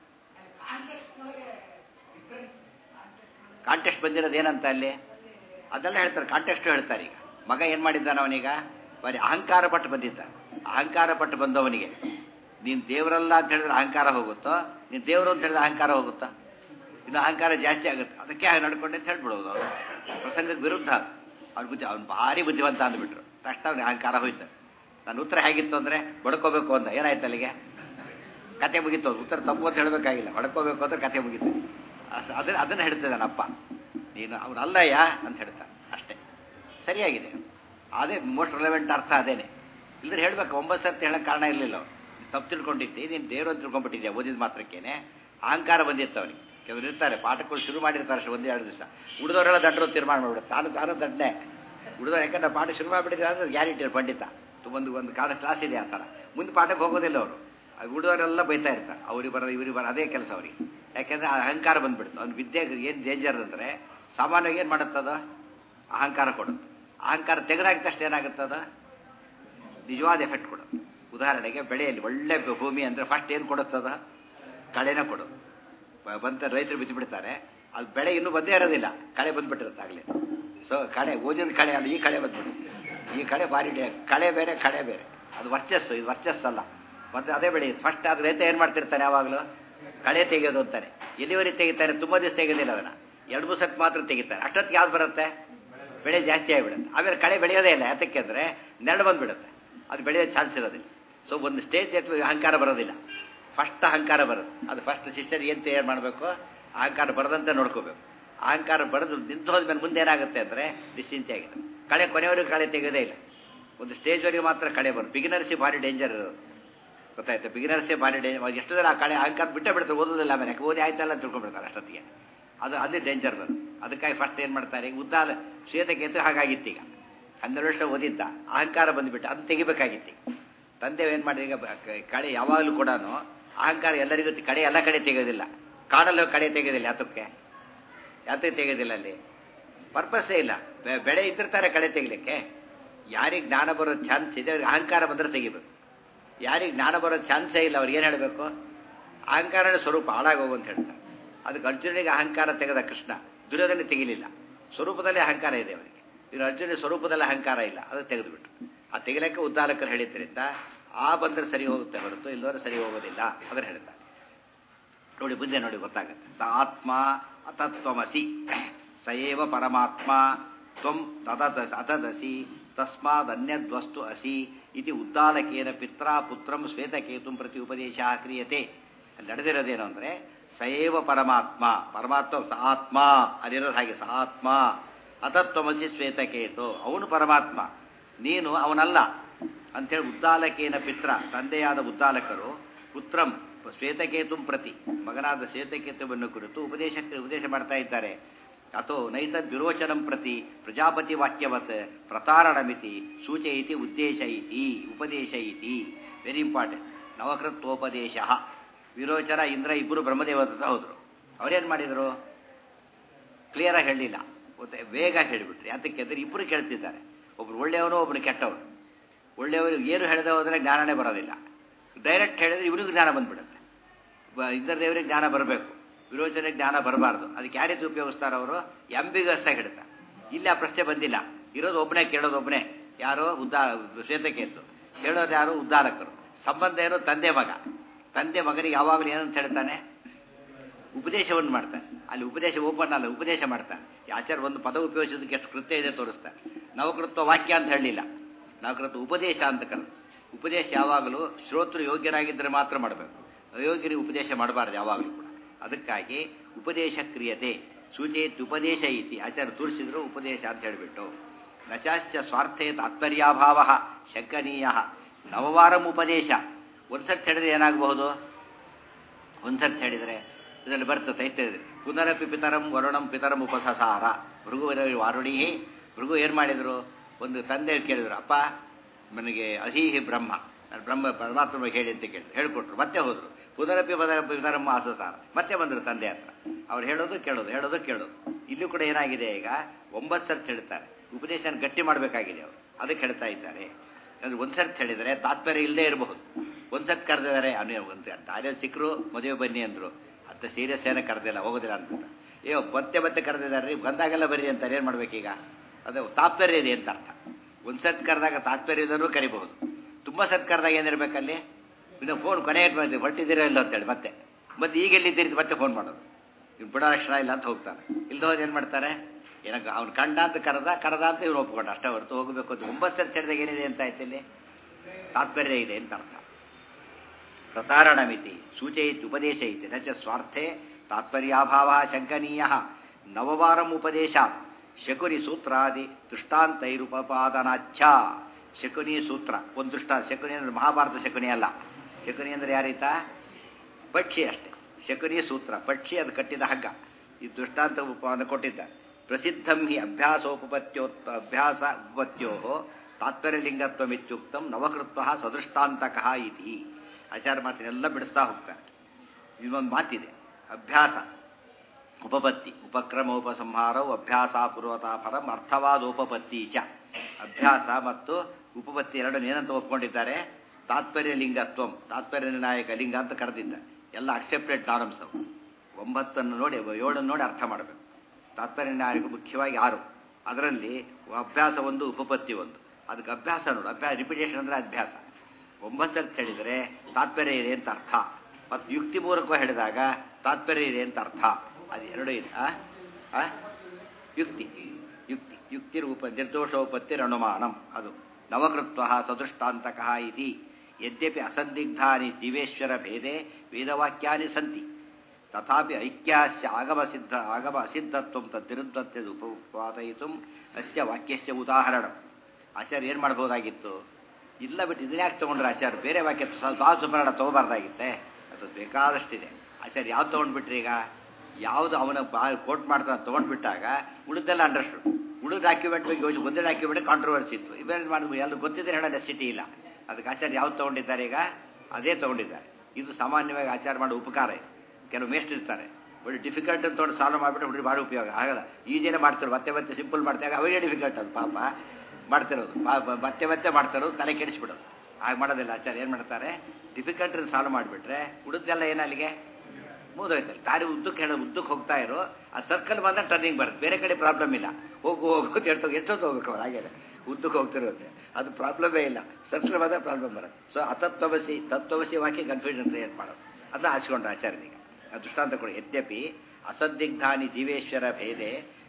ಕಾಂಟೆಸ್ಟ್ ಬಂದಿರೋದು ಏನಂತ ಅಲ್ಲಿ ಅದೆಲ್ಲ ಹೇಳ್ತಾರೆ ಕಾಂಟೆಸ್ಟ್ ಹೇಳ್ತಾರೆ ಈಗ ಮಗ ಏನು ಮಾಡಿದ್ದಾನ ಅವನೀಗ ಬರೀ ಅಹಂಕಾರ ಪಟ್ಟು ಬಂದಿದ್ದ ಅಹಂಕಾರ ಪಟ್ಟು ಬಂದವನಿಗೆ ನೀನು ದೇವರಲ್ಲ ಅಂತ ಹೇಳಿದ್ರೆ ಅಹಂಕಾರ ಹೋಗುತ್ತೋ ನೀನು ದೇವರು ಅಂತ ಹೇಳಿದ್ರೆ ಅಹಂಕಾರ ಹೋಗುತ್ತಾ ಇನ್ನು ಅಹಂಕಾರ ಜಾಸ್ತಿ ಆಗುತ್ತೆ ಅದಕ್ಕೆ ಹಾಗೆ ನಡ್ಕೊಂಡೆ ಅಂತ ಹೇಳ್ಬಿಡೋದು ಅವ್ರು ಪ್ರಸಂಗಕ್ಕೆ ವಿರುದ್ಧ ಅವ್ನು ಬುದ್ಧಿ ಅವ್ನು ಭಾರಿ ಬುದ್ಧಿವಂತ ಅಂದ್ಬಿಟ್ರು ತಕ್ಷಣ ಅವ್ನಿಗೆ ಅಹಂಕಾರ ಹೋಯ್ತು ನನ್ನ ಉತ್ತರ ಹೇಗಿತ್ತು ಅಂದರೆ ಬಡ್ಕೋಬೇಕು ಅಂತ ಏನಾಯ್ತು ಅಲ್ಲಿಗೆ ಕತೆ ಮುಗೀತು ಅವ್ರು ಉತ್ತರ ತಪ್ಪು ಅಂತ ಹೇಳಬೇಕಾಗಿಲ್ಲ ಹೊಡ್ಕೋಬೇಕು ಅಂದ್ರೆ ಕತೆ ಮುಗೀತು ಅಸ್- ಅದನ್ನ ಅದನ್ನು ಹೇಳ್ತಿದ್ದಾನಪ್ಪ ನೀನು ಅವ್ನು ಅಲ್ಲಯ್ಯ ಅಂತ ಹೇಳ್ತಾನೆ ಅಷ್ಟೇ ಸರಿಯಾಗಿದೆ ಅದೇ ಮೋಸ್ಟ್ ರಿಲೆವೆಂಟ್ ಅರ್ಥ ಅದೇನೆ ಇಲ್ಲದ್ರೆ ಹೇಳ್ಬೇಕು ಒಂಬತ್ತು ಸರ್ತಿ ಹೇಳೋಕ್ಕೆ ಕಾರಣ ಇರಲಿಲ್ಲ ಅವ್ನು ತಪ್ಪು ತಿಳ್ಕೊಂಡಿದ್ದೆ ನೀನು ದೇವರು ಅಂತ ತಿಳ್ಕೊಂಡ್ಬಿಟ್ಟಿದ್ಯಾ ಓದಿದ ಮಾತ್ರಕ್ಕೇನೆ ಅಹಂಕಾರ ಬಂದಿತ್ತು ಅವನಿಗೆ ಕೆಲವರು ಇರ್ತಾರೆ ಪಾಠಗಳು ಶುರು ಮಾಡಿರ್ತಾರೆ ಅಷ್ಟೇ ಒಂದೇ ಎರಡು ದಿವಸ ಉಳಿದವರೆಲ್ಲ ದಂಡರು ತೀರ್ಮಾನ ಮಾಡ್ಬಿಡುತ್ತೆ ತಾನು ತಾನು ದಂಡನೆ ಉಳಿದವ್ರು ಯಾಕಂದ್ರೆ ಪಾಠ ಶುರು ಮಾಡಿಬಿಟ್ಟಿದ್ರೆ ಅಂದ್ರೆ ಗ್ಯಾರಂಟಿ ಪಂಡಿತ ಒಂದು ಒಂದು ಕಾಲ ಕ್ಲಾಸ್ ಇದೆ ಆ ಥರ ಮುಂದೆ ಪಾಠಕ್ಕೆ ಹೋಗೋದಿಲ್ಲ ಅವರು ಉಳಿದವರೆಲ್ಲ ಬೈತಾ ಇರ್ತಾರೆ ಅವ್ರಿಗೆ ಬರೋದು ಇವ್ರಿಗೆ ಬರೋ ಅದೇ ಕೆಲಸ ಅವ್ರಿಗೆ ಯಾಕೆಂದ್ರೆ ಆ ಅಹಂಕಾರ ಬಂದ್ಬಿಡ್ತು ಅವ್ನು ವಿದ್ಯೆಗೆ ಏನು ಡೇಂಜರ್ ಅಂದರೆ ಸಾಮಾನ್ಯವಾಗಿ ಏನು ಮಾಡುತ್ತದ ಅಹಂಕಾರ ಕೊಡುತ್ತೆ ಅಹಂಕಾರ ತೆಗೆದಾಕಿದ ತಕ್ಷಣ ಏನಾಗುತ್ತದ ನಿಜವಾದ ಎಫೆಕ್ಟ್ ಕೊಡುತ್ತೆ ಉದಾಹರಣೆಗೆ ಬೆಳೆಯಲ್ಲಿ ಒಳ್ಳೆ ಭೂಮಿ ಅಂದರೆ ಫಸ್ಟ್ ಏನು ಕೊಡುತ್ತದ ಕಳೆನ ಕೊಡು ಬ- ಬಂತ ರೈತರು ಬಿದ್ದುಬಿಡ್ತಾರೆ ಅದು ಬೆಳೆ ಇನ್ನೂ ಬಂದೇ ಇರೋದಿಲ್ಲ ಕಳೆ ಬಂದ್ಬಿಟ್ಟಿರುತ್ತೆ ಆಗಲೇ ಸೊ ಕಳೆ ಓದಿನ ಕಳೆ ಅಲ್ಲ ಈ ಕಳೆ ಬಂದ್ಬಿಡುತ್ತೆ ಈ ಕಳೆ ಭಾರಿ ಡೇ- ಕಳೆ ಬೇರೆ ಕಳೆ ಬೇರೆ ಅದು ವರ್ಚಸ್ಸು ಇದು ವರ್ಚಸ್ಸಲ್ಲ ಮತ್ತೆ ಅದೇ ಬೆಳೆಯುತ್ತೆ ಫಸ್ಟ್ ಅದು ರೈತ ಏನು ಮಾಡ್ತಿರ್ತಾನೆ ಯಾವಾಗಲೂ ಕಳೆ ತೆಗೆಯೋದು ಅಂತಾನೆ ಎಲ್ಲಿವರೆಗೆ ತೆಗಿತಾರೆ ತುಂಬ ದಿವಸ ತೆಗೆಯೋದಿಲ್ಲ ಅದನ್ನು ಎರಡು ಮೂರು ಸತ್ ಮಾತ್ರ ತೆಗಿತಾರೆ ಅಷ್ಟೊತ್ತಿಗೆ ಯಾವ್ದು ಬರುತ್ತೆ ಬೆಳೆ ಜಾಸ್ತಿ ಆಗಿಬಿಡುತ್ತೆ ಆಮೇಲೆ ಕಳೆ ಬೆಳೆಯೋದೇ ಇಲ್ಲ ಯಾತಕ್ಕೆ ಅಂದರೆ ನೆರಳು ಬಂದ್ಬಿಡುತ್ತೆ ಅದು ಬೆಳೆಯೋ ಚಾನ್ಸ್ ಇರೋದಿಲ್ಲ ಸೊ ಒಂದು ಸ್ಟೇಜ್ ಎತ್ತು ಅಹಂಕಾರ ಬರೋದಿಲ್ಲ ಫಸ್ಟ್ ಅಹಂಕಾರ ಬರುತ್ತೆ ಅದು ಫಸ್ಟ್ ಸಿಸ್ಟರ್ ಏನು ತಯಾರು ಮಾಡಬೇಕು ಅಹಂಕಾರ ಬರದಂತೆ ನೋಡ್ಕೋಬೇಕು ಅಹಂಕಾರ ಬರೆದು ನಿಂತು ಹೋದ್ಮೇಲೆ ಮುಂದೆ ಏನಾಗುತ್ತೆ ಅಂದರೆ ನಿಶ್ಚಿಂತೆ ಆಗಿದೆ ಕಳೆ ಕೊನೆಯವರೆಗೂ ಕಳೆ ತೆಗೆಯೋದೇ ಇಲ್ಲ ಒಂದು ಸ್ಟೇಜ್ವರೆಗೆ ಮಾತ್ರ ಕಳೆ ಬರುತ್ತೆ ಬಿಗಿನರ್ಸಿ ಭಾರಿ ಡೇಂಜರ್ ಇರೋದು ಗೊತ್ತಾಯ್ತು ಬಿಗಿನರ್ಸೇ ಭಾರಿ ಡೇಂಜರ್ ಎಷ್ಟು ಜನ ಆ ಕಳೆ ಅಹಂಕಾರ ಬಿಟ್ಟೇ ಬಿಡ್ತಾರೆ ಓದೋದಿಲ್ಲ ಆಮೇಲೆ ಯಾಕೆ ಓದಿ ಆಯ್ತಲ್ಲ ಅಂತ ತಿಳ್ಕೊಂಡ್ಬಿಡ್ತಾರೆ ಅಷ್ಟೊತ್ತಿಗೆ ಅದು ಅದೇ ಡೇಂಜರ್ ಬರುತ್ತೆ ಅದಕ್ಕಾಗಿ ಫಸ್ಟ್ ಏನು ಮಾಡ್ತಾರೆ ಈಗ ಉದ್ದಾಲ ಶ್ವೇತಕೇತು ಹಾಗಾಗಿತ್ತು ಈಗ ಹನ್ನೆರಡು ವರ್ಷ ಓದಿದ್ದ ಅಹಂಕಾರ ಬಂದುಬಿಟ್ಟು ಅದು ತೆಗಿಬೇಕಾಗಿತ್ತು ಈಗ. ತಂದೆ ಏನು ಮಾಡಿ ಈಗ ಬ- ಕ- ಕಳೆ ಯಾವಾಗಲೂ ಕೂಡ ಅಹಂಕಾರ ಎಲ್ಲರಿಗೂ ತಿ- ಕಡೆ ಎಲ್ಲ ಕಡೆ ತೆಗೆಯೋದಿಲ್ಲ ಕಾಡಲ್ಲೂ ಕಡೆ ತೆಗೆಯೋದಿಲ್ಲ ಯಾತಕ್ಕೆ ಯಾತಕ್ಕೆ ತೆಗೆಯೋದಿಲ್ಲ ಅಲ್ಲಿ ಪರ್ಪಸ್ಸೇ ಇಲ್ಲ ಬೆ- ಬೆಳೆ ಇದ್ದಿರ್ತಾರೆ ಕಳೆ ತೆಗಿಲಿಕ್ಕೆ ಯಾರಿಗೆ ಜ್ಞಾನ ಬರೋ ಚಾನ್ಸ್ ಇದೆ ಅವ್ರಿಗೆ ಅಹಂಕಾರ ಬಂದರೆ ತೆಗಿಬೇಕು ಯಾರಿಗೆ ಜ್ಞಾನ ಬರೋ ಚಾನ್ಸೇ ಇಲ್ಲ ಅವ್ರಿಗೆ ಏನು ಹೇಳಬೇಕು ಅಹಂಕಾರನೇ ಸ್ವರೂಪ ಹಾಳಾಗೋಗು ಅಂತ ಹೇಳ್ತಾರೆ ಅದಕ್ಕೆ ಅರ್ಜುನಿಗೆ ಅಹಂಕಾರ ತೆಗೆದ ಕೃಷ್ಣ ದುರ್ಯೋಧನ ತೆಗಿಲಿಲ್ಲ ಸ್ವರೂಪದಲ್ಲಿ ಅಹಂಕಾರ ಇದೆ ಅವನಿಗೆ ಇನ್ನು ಅರ್ಜುನ ಸ್ವರೂಪದಲ್ಲಿ ಅಹಂಕಾರ ಇಲ್ಲ ಅದು ತೆಗೆದುಬಿಟ್ಟು ಆ ತೆಗಿಲಕ್ಕೆ ಉದ್ದಾಲಕರು ಹೇಳಿದ್ರಿಂದ ಆ ಬಂದರೆ ಸರಿ ಹೋಗುತ್ತೆ ಹೊರತು ಇಲ್ಲವರೆ ಸರಿ ಹೋಗೋದಿಲ್ಲ ಅದನ್ನು ಹೇಳ್ತಾರೆ ನೋಡಿ ಮುಂದೆ ನೋಡಿ ಗೊತ್ತಾಗುತ್ತೆ ಸ ಆತ್ಮ ಅತತ್ವಮಸಿ ಸಯೇವ ಪರಮಾತ್ಮ ತ್ವಂ ತದದ ಅತದಸಿ ತಸ್ಮಾದನ್ಯದ್ವಸ್ತು ಅಸಿ ಇತಿ ಉದ್ದಾಲಕೇನ ಪಿತ್ರ ಪುತ್ರಂ ಶ್ವೇತಕೇತುಂ ಪ್ರತಿ ಉಪದೇಶ ಕ್ರಿಯತೆ ಅಲ್ಲಿ ನಡೆದಿರೋದೇನು ಅಂದರೆ ಸಯೇವ ಪರಮಾತ್ಮ ಪರಮಾತ್ಮ ಸ ಆತ್ಮ ಅಲ್ಲಿರೋದು ಹಾಗೆ ಸ ಆತ್ಮ ಅತತ್ವಮಸಿ ಶ್ವೇತಕೇತು ಅವನು ಪರಮಾತ್ಮ ನೀನು ಅವನಲ್ಲ ಅಂಥೇಳಿ ಉದ್ದಾಲಕೇನ ಪಿತ್ರ ತಂದೆಯಾದ ಉದ್ದಾಲಕರು ಪುತ್ರಂ ಶ್ವೇತಕೇತುಂ ಪ್ರತಿ ಮಗನಾದ ಶ್ವೇತಕೇತುವನ್ನು ಕುರಿತು ಉಪದೇಶಕ್ಕೆ ಉಪದೇಶ ಮಾಡ್ತಾ ಇದ್ದಾರೆ ಅಥೋ ನೈತದ್ ವಿರೋಚನಂ ಪ್ರತಿ ಪ್ರಜಾಪತಿ ವಾಕ್ಯವತ್ ಪ್ರತಾರಣಮಿತಿ ಸೂಚಯಿತಿ ಉದ್ದೇಶ ಇತಿ ಉಪದೇಶ ಇತಿ ವೆರಿ ಇಂಪಾರ್ಟೆಂಟ್ ನವಕೃತ್ವೋಪದೇಶ ವಿರೋಚನ ಇಂದ್ರ ಇಬ್ಬರು ಬ್ರಹ್ಮದೇವರ ಹತ್ರ ಹೋದರು ಅವ್ರೇನು ಮಾಡಿದರು ಕ್ಲಿಯರಾಗಿ ಹೇಳಲಿಲ್ಲ ಮತ್ತೆ ಬೇಗ ಹೇಳಿಬಿಟ್ರು ಯಾತಕ್ಕೆ ಅಂದರೆ ಇಬ್ಬರು ಕೇಳ್ತಿದ್ದಾರೆ ಒಬ್ರು ಒಳ್ಳೆಯವನು ಒಬ್ಬನು ಕೆಟ್ಟವನು ಒಳ್ಳೆಯವರು ಏನು ಹೇಳದೆ ಹೋದರೆ ಜ್ಞಾನನೇ ಬರೋದಿಲ್ಲ ಡೈರೆಕ್ಟ್ ಹೇಳಿದ್ರೆ ಇವನಿಗೂ ಜ್ಞಾನ ಬಂದ್ಬಿಡುತ್ತೆ ಇಂದ್ರ ದೇವರಿಗೆ ಜ್ಞಾನ ಬರಬೇಕು ವಿರೋಚನೆ ಜ್ಞಾನ ಬರಬಾರ್ದು ಅದಕ್ಕೆ ಯಾವ ರೀತಿ ಉಪಯೋಗಿಸ್ತಾರೆ ಅವರು ಎಂಬಿಗಸ್ ಆಗಿ ಹೇಳ್ತಾರೆ ಇಲ್ಲಿ ಆ ಪ್ರಶ್ನೆ ಬಂದಿಲ್ಲ ಇರೋದು ಒಬ್ಬನೇ ಕೇಳೋದು ಒಬ್ಬನೇ ಯಾರೋ ಉದ್ದಾ ಶ್ವೇತಕೇತು ಹೇಳೋದು ಯಾರು ಉದ್ದಾರಕರು ಸಂಬಂಧ ಏನೋ ತಂದೆ ಮಗ ತಂದೆ ಮಗನಿಗೆ ಯಾವಾಗಲೂ ಏನಂತ ಹೇಳ್ತಾನೆ ಉಪದೇಶವನ್ನು ಮಾಡ್ತಾನೆ ಅಲ್ಲಿ ಉಪದೇಶ ಓಪನ್ ಅಲ್ಲ ಉಪದೇಶ ಮಾಡ್ತಾನೆ ಈ ಆಚಾರ ಒಂದು ಪದ ಉಪಯೋಗಿಸೋದಕ್ಕೆ ಎಷ್ಟು ಕೃತ್ಯ ಇದೆ ತೋರಿಸ್ತಾನೆ ನವಕೃತ್ವ ವಾಕ್ಯ ಅಂತ ಹೇಳಲಿಲ್ಲ ನವಕೃತ್ವ ಉಪದೇಶ ಅಂತ ಕರೆದು ಉಪದೇಶ ಯಾವಾಗಲೂ ಶ್ರೋತೃ ಯೋಗ್ಯರಾಗಿದ್ದರೆ ಮಾತ್ರ ಮಾಡಬೇಕು ಅಯೋಗ್ಯರಿಗೆ ಉಪದೇಶ ಮಾಡಬಾರ್ದು ಯಾವಾಗಲೂ ಕೂಡ ಅದಕ್ಕಾಗಿ ಉಪದೇಶ ಕ್ರಿಯತೆ ಸೂಚಯತ್ ಉಪದೇಶ ಇತಿ ಆಚಾರ್ಯ ತೋರಿಸಿದ್ರು ಉಪದೇಶ ಅಂತ ಹೇಳಿಬಿಟ್ಟು ನಚಾಶ್ಚ ಸ್ವಾರ್ಥೇ ತಾತ್ಪರ್ಯಾಭಾವ ಶಂಕನೀಯ ನವವಾರಂ ಉಪದೇಶ ಒಂದ್ಸರ್ತಿ ಹೇಳಿದ್ರೆ ಏನಾಗಬಹುದು ಒಂದ್ಸರ್ತಿ ಹೇಳಿದರೆ ಇದರಲ್ಲಿ ಬರ್ತದೆ ಐತೆ ಪುನರಪಿ ಪಿತರಂ ವರುಣಂ ಪಿತರಂ ಉಪಸಸಾರ ಭೃಗು ವಾರುಣಿ ಭೃಗು ಏನು ಮಾಡಿದರು ಒಂದು ತಂದೆ ಕೇಳಿದ್ರು ಅಪ್ಪ ನನಗೆ ಅಹೀಹಿ ಬ್ರಹ್ಮ ನಾನು ಬ್ರಹ್ಮ ಪರಮಾತ್ಮ ಹೇಳಿ ಅಂತ ಕೇಳಿದ್ರು ಹೇಳ್ಕೊಟ್ರು ಮತ್ತೆ ಹೋದರು ಪುನರಪಿ ಪದ ಪಿತರಂ ಆಸಸಾರ ಮತ್ತೆ ಬಂದರು ತಂದೆ ಹತ್ರ ಅವ್ರು ಹೇಳೋದು ಕೇಳೋದು ಹೇಳೋದು ಕೇಳೋದು ಇಲ್ಲೂ ಕೂಡ ಏನಾಗಿದೆ ಈಗ ಒಂಬತ್ತು ಸರ್ತಿ ಹೇಳ್ತಾರೆ ಉಪದೇಶ ಗಟ್ಟಿ ಮಾಡಬೇಕಾಗಿದೆ ಅವರು ಅದಕ್ಕೆ ಹೇಳ್ತಾ ಇದ್ದಾರೆ ಅಂದ್ರೆ ಒಂದು ಸರ್ತಿ ಹೇಳಿದರೆ ತಾತ್ಪರ್ಯ ಇಲ್ಲದೆ ಇರಬಹುದು ಒಂದು ಸರ್ತಿ ಕರೆದಿದ್ದಾರೆ ಅವನೇ ಒಂದು ದಾರಿ ಸಿಕ್ಕರು ಮದುವೆ ಬನ್ನಿ ಅಂದರು ಅಂತ ಸೀರಿಯಸ್ ಏನೋ ಕರೆದಿಲ್ಲ ಹೋಗೋದಿಲ್ಲ ಅಂತ ಅಯ್ಯೋ ಮತ್ತೆ ಮತ್ತೆ ಕರೆದಿದ್ದಾರೆ ರೀ ಬಂದಾಗೆಲ್ಲ ಬರ್ರಿ ಅಂತಾರೆ ಏನು ಮಾಡ್ಬೇಕೀಗ ಅದು ತಾತ್ಪರ್ಯ ಇದೆ ಅಂತ ಅರ್ಥ ಒಂದು ಸರ್ತಿ ಕರೆದಾಗ ತಾತ್ಪರ್ಯದಲ್ಲೂ ಕರಿಬಹುದು ತುಂಬ ಸರ್ತಿ ಕರೆದಾಗ ಏನಿರಬೇಕಲ್ಲಿ ಇನ್ನು ಫೋನ್ ಕೊನೆ ಬಂದು ಹೊರಟಿದ್ದೀರಾ ಇಲ್ಲ ಅಂತೇಳಿ ಮತ್ತೆ ಮತ್ತೆ ಈಗ ಎಲ್ಲಿದ್ದೀರಿ ಮತ್ತೆ ಫೋನ್ ಮಾಡೋದು ಇವ್ನು ಬಿಡೋ ಲಕ್ಷಣ ಇಲ್ಲ ಅಂತ ಹೋಗ್ತಾನೆ ಇಲ್ಲದ ಹೋದ್ ಏನು ಮಾಡ್ತಾರೆ ಏನಕ್ಕೆ ಅವ್ನು ಕಂಡ ಅಂತ ಕರೆದ ಕರೆದ ಅಂತ ಇವ್ರು ಒಪ್ಕೊಂಡ ಅಷ್ಟೇ ಹೊರತು ಹೋಗಬೇಕು ಅಂತ ಒಂಬತ್ತು ಸರ್ತಿ ಹೇಳಿದಾಗ ಏನಿದೆ ಅಂತ ಆಯ್ತು ಇಲ್ಲಿ ತಾತ್ಪರ್ಯ ಇದೆ ಅಂತ ಅರ್ಥ ಪ್ರತಾರಣ ಮಿತಿ ಸೂಚಯಿತ್ ಉಪದೇಶ ಇತಿ ನ ಚ ಸ್ವಾರ್ಥೆ ತಾತ್ಪರ್ಯಾಭಾವ ಶಂಕನೀಯ ನವವಾರಂ ಉಪದೇಶ ಶಕುನಿ ಸೂತ್ರಾದಿ ದೃಷ್ಟಾಂತೈರುಪಪಾದನಾಚ್ಛ ಶಕುನಿ ಸೂತ್ರ ಒಂದು ದೃಷ್ಟ ಶಕುನಿ ಅಂದ್ರೆ ಮಹಾಭಾರತ ಶಕುನಿ ಅಲ್ಲ ಶಕುನಿ ಅಂದ್ರೆ ಯಾರೀತ ಪಕ್ಷಿ ಅಷ್ಟೇ ಶಕುನಿ ಸೂತ್ರ ಪಕ್ಷಿ ಅದು ಕಟ್ಟಿದ ಹಗ್ಗ ಈ ದೃಷ್ಟಾಂತ ಉಪವನ್ನು ಕೊಟ್ಟಿದ್ದ ಪ್ರಸಿದ್ಧಂ ಹಿ ಅಭ್ಯಾಸೋಪಪತ್ಯೋತ್ ಅಭ್ಯಾಸ ಉಪಪತ್ಯೋ ತಾತ್ಪರ್ಯಲಿಂಗತ್ವಮಿತ್ಯುಕ್ತಂ ನವಕೃತ್ವ ಸದೃಷ್ಟಾಂತಕಃ ಇತಿ ಆಚಾರ ಮಾತಿನೆಲ್ಲ ಬಿಡಿಸ್ತಾ ಹೋಗ್ತಾರೆ ಇನ್ನೊಂದು ಮಾತಿದೆ ಅಭ್ಯಾಸ ಉಪಪತ್ತಿ ಉಪಕ್ರಮ ಉಪಸಂಹಾರವು ಅಭ್ಯಾಸ ಪೂರ್ವತಾ ಫಲಂ ಅರ್ಥವಾದೋಪಪತ್ತಿ ಚ ಅಭ್ಯಾಸ ಮತ್ತು ಉಪಪತ್ತಿ ಎರಡನ್ನು ಏನಂತ ಒಪ್ಕೊಂಡಿದ್ದಾರೆ ತಾತ್ಪರ್ಯ ಲಿಂಗತ್ವಂ ತಾತ್ಪರ್ಯ ನಿರ್ಣಾಯಕ ಲಿಂಗ ಅಂತ ಕರೆದಿದ್ದ ಎಲ್ಲ ಅಕ್ಸೆಪ್ಟೆಡ್ ನಾರ್ಮ್ಸ್ ಅವು ಒಂಬತ್ತನ್ನು ನೋಡಿ ಏಳನ್ನು ನೋಡಿ ಅರ್ಥ ಮಾಡಬೇಕು ತಾತ್ಪರ್ಯ ನಿರ್ಣಾಯಕ ಮುಖ್ಯವಾಗಿ ಆರು ಅದರಲ್ಲಿ ಅಭ್ಯಾಸ ಒಂದು ಉಪಪತ್ತಿ ಒಂದು ಅದಕ್ಕೆ ಅಭ್ಯಾಸ ನೋಡು ಅಭ್ಯಾಸ ರಿಪಿಟೇಷನ್ ಅಂದರೆ ಅಭ್ಯಾಸ ಒಂಬತ್ತು ಅಂತ ಹೇಳಿದರೆ ತಾತ್ಪರ್ಯ ಇದೆ ಅಂತ ಅರ್ಥ ಮತ್ತು ಯುಕ್ತಿ ಮೂಲಕ ಹೇಳಿದಾಗ ತಾತ್ಪರ್ಯ ಇದೆ ಅಂತ ಅರ್ಥ ಅದು ಎರಡು ಇದೆ ಆ ಯುಕ್ತಿ ಯುಕ್ತಿ ಯುಕ್ತಿ ರೂಪ ನಿರ್ದೋಷೋಪತ್ತಿರ್ ಅನುಮಾನಂ ಅದು ನವಕೃತ್ವ ಸದೃಷ್ಟಾಂತಕ ಇತಿ ಯದ್ಯಪಿ ಅಸಂದಿಗ್ಧಾನಿ ಜೀವೇಶ್ವರ ಭೇದೆ ವೇದವಾಕ್ಯಾನಿ ಸಂತಿ ತಥಾಪಿ ಐಕ್ಯಾಸ್ಯ ಆಗಮ ಸಿದ್ಧ ಆಗಮ ಅಸಿದ್ಧತ್ವ ತದ್ವಿರುದ್ಧತ್ಯದ ಉಪಪಾದಯಿತು ಅಸ್ಯ ವಾಕ್ಯಸ್ಯ ಉದಾಹರಣ ಆಚಾರ್ಯ ಏನು ಮಾಡ್ಬೋದಾಗಿತ್ತು ಇಲ್ಲ ಬಿಟ್ಟು ಇದನ್ಯಾಕೆ ತೊಗೊಂಡ್ರೆ ಆಚಾರ್ಯ ಬೇರೆ ವಾಕ್ಯ ಸ್ವಲ್ಪ ಸುಪರಣ ತೊಗೋಬಾರ್ದಾಗಿತ್ತೆ ಅದು ಬೇಕಾದಷ್ಟಿದೆ ಆಚಾರ್ಯ ಯಾವ್ದು ತೊಗೊಂಡ್ಬಿಟ್ರಿ ಈಗ ಯಾವುದು ಅವನ ಬಾ ಕೋಟ್ ಮಾಡ್ತಾನೆ ತೊಗೊಂಡ್ಬಿಟ್ಟಾಗ ಉಳಿದೆಲ್ಲ ಅಂಡರ್ಸ್ಟುಡ್ ಉಳಿದ ಡಾಕ್ಯುಮೆಂಟ್ ಬಗ್ಗೆ ಯೋಚನೆ ಒಂದೇ ಡಾಕ್ಯುಮೆಂಟ್ ಕಾಂಟ್ರವರ್ಸಿ ಇತ್ತು ಇವೆಲ್ಲ ಮಾಡಿದ್ವಿ ಎಲ್ಲರೂ ಗೊತ್ತಿದ್ರೆ ಹೇಳೋ ನೆಸಿಟಿ ಇಲ್ಲ ಅದಕ್ಕೆ ಆಚಾರ್ಯ ಯಾವ್ದು ತೊಗೊಂಡಿದ್ದಾರೆ ಈಗ ಅದೇ ತೊಗೊಂಡಿದ್ದಾರೆ ಇದು ಸಾಮಾನ್ಯವಾಗಿ ಆಚಾರ ಮಾಡೋ ಉಪಕಾರ ಇದು ಕೆಲವು ಮೇಸ್ಟ್ ಇರ್ತಾರೆ ಒಳ್ಳೆ ಡಿಫಿಕಲ್ಟ್ ಅಂತ ತೊಗೊಂಡು ಸಾಲ್ವ್ ಮಾಡಿಬಿಟ್ಟು ಹುಡುಗಿ ಭಾಳ ಉಪಯೋಗ ಆಗಲ್ಲ ಈಜಿನೇ ಮಾಡ್ತಾರೆ ಮತ್ತೆ ಮತ್ತೆ ಸಿಂಪಲ್ ಮಾಡ್ತಾರೆ ಅವೇ ಡಿಫಿಕಲ್ಟ್ ಅದು ಪಾಪ ಮಾಡ್ತಿರೋದು ಮತ್ತೆ ಮತ್ತೆ ಮಾಡ್ತಿರೋದು ತಲೆ ಕೆಡಿಸ್ಬಿಡೋದು ಹಾಗೆ ಮಾಡೋದಿಲ್ಲ ಆಚಾರ್ಯ ಏನು ಮಾಡ್ತಾರೆ ಡಿಫಿಕಲ್ಟ್ ಸಾಲ್ವ್ ಮಾಡಿಬಿಟ್ರೆ ಉಳಿದೆಲ್ಲ ಏನಲ್ಲಿಗೆ ಮುಗಿದೋಯ್ತಲ್ಲ ದಾರಿ ಉದ್ದಕ್ಕೆ ಹೇಳೋ ಉದ್ದಕ್ಕೆ ಹೋಗ್ತಾ ಇರೋ ಆ ಸರ್ಕಲ್ ಬಂದ ಟರ್ನಿಂಗ್ ಬರುತ್ತೆ ಬೇರೆ ಕಡೆ ಪ್ರಾಬ್ಲಮ್ ಇಲ್ಲ ಹೋಗು ಹೋಗು ಅಂತ ಹೇಳ್ತಾ ಎಷ್ಟೊತ್ತು ಹೋಗ್ಬೇಕು ಅವ್ರು ಹಾಗೆ ಉದ್ದಕ್ಕೆ ಹೋಗ್ತಿರುತ್ತೆ ಅದು ಪ್ರಾಬ್ಲಮೇ ಇಲ್ಲ ಸರ್ಕಲ್ ಬಂದ ಪ್ರಾಬ್ಲಮ್ ಬರುತ್ತೆ ಸೊ ಅತತ್ವವಸಿ ತತ್ವವಸಿ ವಾಕ್ಯ ಕನ್ಫ್ಯೂಷನ್ ಕ್ರಿಯೇಟ್ ಮಾಡೋದು ಅದನ್ನ ಹಚ್ಕೊಂಡ್ರೆ ಆಚಾರ್ಯನಿಗೆ ಆ ದೃಷ್ಟಾಂತ ಕೊಡಿ ಯದ್ಯಪಿ ಅಸಂದಿಗ್ಧಾನಿ ಜೀವೇಶ್ವರ ಭೇದೆ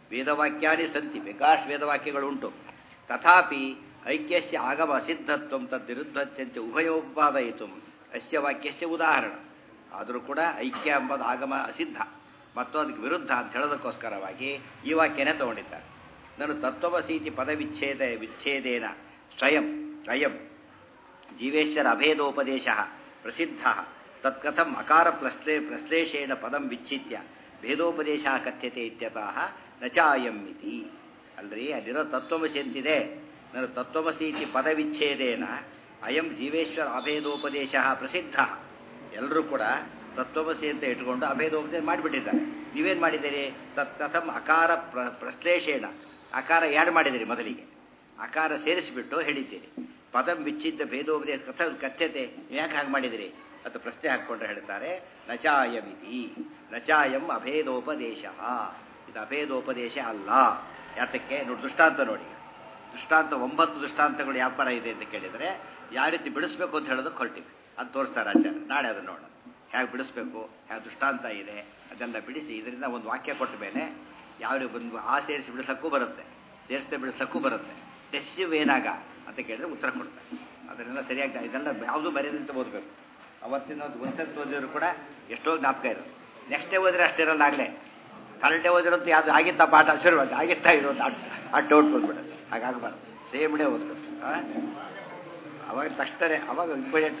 ವೇದವಾಕ್ಯಾನಿ ಸಂತಿ ಬೇಕಾಶ್ ವೇದವಾಕ್ಯಗಳು ಉಂಟು ತಥಾಪಿ ಐಕ್ಯಸ್ಯ ಆಗಮ ಅಸಿದ್ಧತ್ವಂ ತದ್ವಿರುದ್ಧತ್ಯಂತೆ ಉಭಯೋಪಾದಯಿತು ಅಸ್ಯ ವಾಕ್ಯಸ್ಯ ಉದಾಹರಣ ಆದರೂ ಕೂಡ ಐಕ್ಯ ಎಂಬುದು ಆಗಮ ಅಸಿದ್ಧ ಮತ್ತು ಅದಕ್ಕೆ ವಿರುದ್ಧ ಅಂತ ಹೇಳೋದಕ್ಕೋಸ್ಕರವಾಗಿ ಈ ವಾಕ್ಯನೇ ತಗೊಂಡಿದ್ದಾರೆ ನಾನು ತತ್ವಮಸೀತಿ ಪದವಿಚ್ಛೇದ ವಿಚ್ಛೇದೇನ ಸ್ವಯಂ ಸ್ವಯಂ ಜೀವೇಶ್ವರ ಅಭೇದೋಪದೇಶ ಪ್ರಸಿದ್ಧ ತತ್ಕಥಂ ಅಕಾರ ಪ್ರಶ್ಲೇ ಪ್ರಶ್ಲೇಷೇಣ ಪದಂ ವಿಚ್ಛಿತ್ಯ ಭೇದೋಪದೇಶ ಕಥ್ಯತೆ ಇತ್ಯತಃ ನಚಾಯಂ ಇತಿ ಅಲ್ರಿ ಅಲ್ಲಿರೋ ತತ್ವಮಸಿ ಅಂತಿದೆ ನಾನು ತತ್ವಮಸಿ ಇತಿ ಪದವಿಚ್ಛೇದೇನ ಅಯಂ ಜೀವೇಶ್ವರ ಅಭೇದೋಪದೇಶ ಪ್ರಸಿದ್ಧ ಎಲ್ಲರೂ ಕೂಡ ತತ್ವಮಸಿ ಅಂತ ಇಟ್ಕೊಂಡು ಅಭೇದೋಪದೇಶ ಮಾಡಿಬಿಟ್ಟಿದ್ದಾರೆ ನೀವೇನು ಮಾಡಿದ್ದೀರಿ ತತ್ಕಥಂ ಅಕಾರ ಪ್ರ ಪ್ರಶ್ಲೇಷೇಣ ಅಕಾರ ಯಾಡ್ ಮಾಡಿದಿರಿ ಮೊದಲಿಗೆ ಅಕಾರ ಸೇರಿಸಿಬಿಟ್ಟು ಹೇಳಿದ್ದೀರಿ ಪದಂ ಬಿಚ್ಚಿದ್ದ ಭೇದೋಪದೇಶ ಕಥ ಕಥ್ಯತೆ ಯಾಕೆ ಹಾಗೆ ಮಾಡಿದಿರಿ ಅಂತ ಪ್ರಶ್ನೆ ಹಾಕ್ಕೊಂಡ್ರೆ ಹೇಳ್ತಾರೆ ನಚಾಯಮಿತಿ ನಚಾಯಂ ಅಭೇದೋಪದೇಶ ಇದು ಅಭೇದೋಪದೇಶ ಅಲ್ಲ ಯಾತಕ್ಕೆ ನೋಡಿ ದೃಷ್ಟಾಂತ ನೋಡಿ ದೃಷ್ಟಾಂತ ಒಂಬತ್ತು ದೃಷ್ಟಾಂತಗಳು ಯಾವ ಪರ ಇದೆ ಅಂತ ಕೇಳಿದರೆ ಯಾವ ರೀತಿ ಬಿಡಿಸ್ಬೇಕು ಅಂತ ಹೇಳೋದಕ್ಕೆ ಹೊರಟಿವಿ ಅದು ತೋರಿಸ್ತಾರೆ ಆಚಾರ್ಯ ನಾಳೆ ಅದನ್ನು ನೋಡೋಣ ಹೇಗೆ ಬಿಡಿಸ್ಬೇಕು ಯಾವ ದೃಷ್ಟಾಂತ ಇದೆ ಅದೆಲ್ಲ ಬಿಡಿಸಿ ಇದರಿಂದ ಒಂದು ವಾಕ್ಯ ಕೊಟ್ಟ ಮೇಲೆ ಯಾವ ಒಂದು ಆ ಸೇರಿಸಿ ಬಿಡಿಸೋಕ್ಕೂ ಬರುತ್ತೆ ಸೇರಿಸದೆ ಬಿಡಿಸೋಕ್ಕೂ ಬರುತ್ತೆ ಟೆಸ್ಟಿವ್ ಏನಾಗ ಅಂತ ಕೇಳಿದ್ರೆ ಉತ್ತರ ಕೊಡ್ತಾರೆ ಅದನ್ನೆಲ್ಲ ಸರಿಯಾಗಿ ಇದೆಲ್ಲ ಯಾವುದು ಬರೆಯದಂತ ಓದಬೇಕು ಅವತ್ತಿನ ಒಂದು ಒಂದ್ಸತಿ ಓದಿದ್ರು ಕೂಡ ಎಷ್ಟೋ ಜ್ಞಾಪಕ ಇರೋದು ನೆಕ್ಸ್ಟ್ ಡೇ ಓದಿದ್ರೆ ಅಷ್ಟಿರಲ್ಲ ಆಗಲೇ ಥರ್ಡ್ ಡೇ ಓದಿರೋದು ಯಾವುದು ಆಗಿತ್ತ ಪಾಠ ಶುರುವಾಗಿ ಆಗಿತ್ತಾ ಇರೋದು ಆ ಡೌಟ್ ಬಂದ್ಬಿಡುತ್ತೆ ಹಾಗಾಗಬಾರ್ದು ಸೇಮ್ ಡೇ ಓದ್ಬೇಕು ಅವಾಗ ತಕ್ಷಣ ಅವಾಗ ಇಂಪಾರ್ಟೆಂಟ್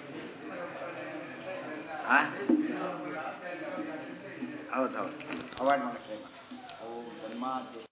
ಹಾಂ ಹೌದು ಹೌದು ಅವಾಯ್ಡ್ ಮಾಡೋಕ್ಕೆ ಟ್ರೈ ಮಾಡಿ ಅವು ಜನ್ಮಾದ್ಯ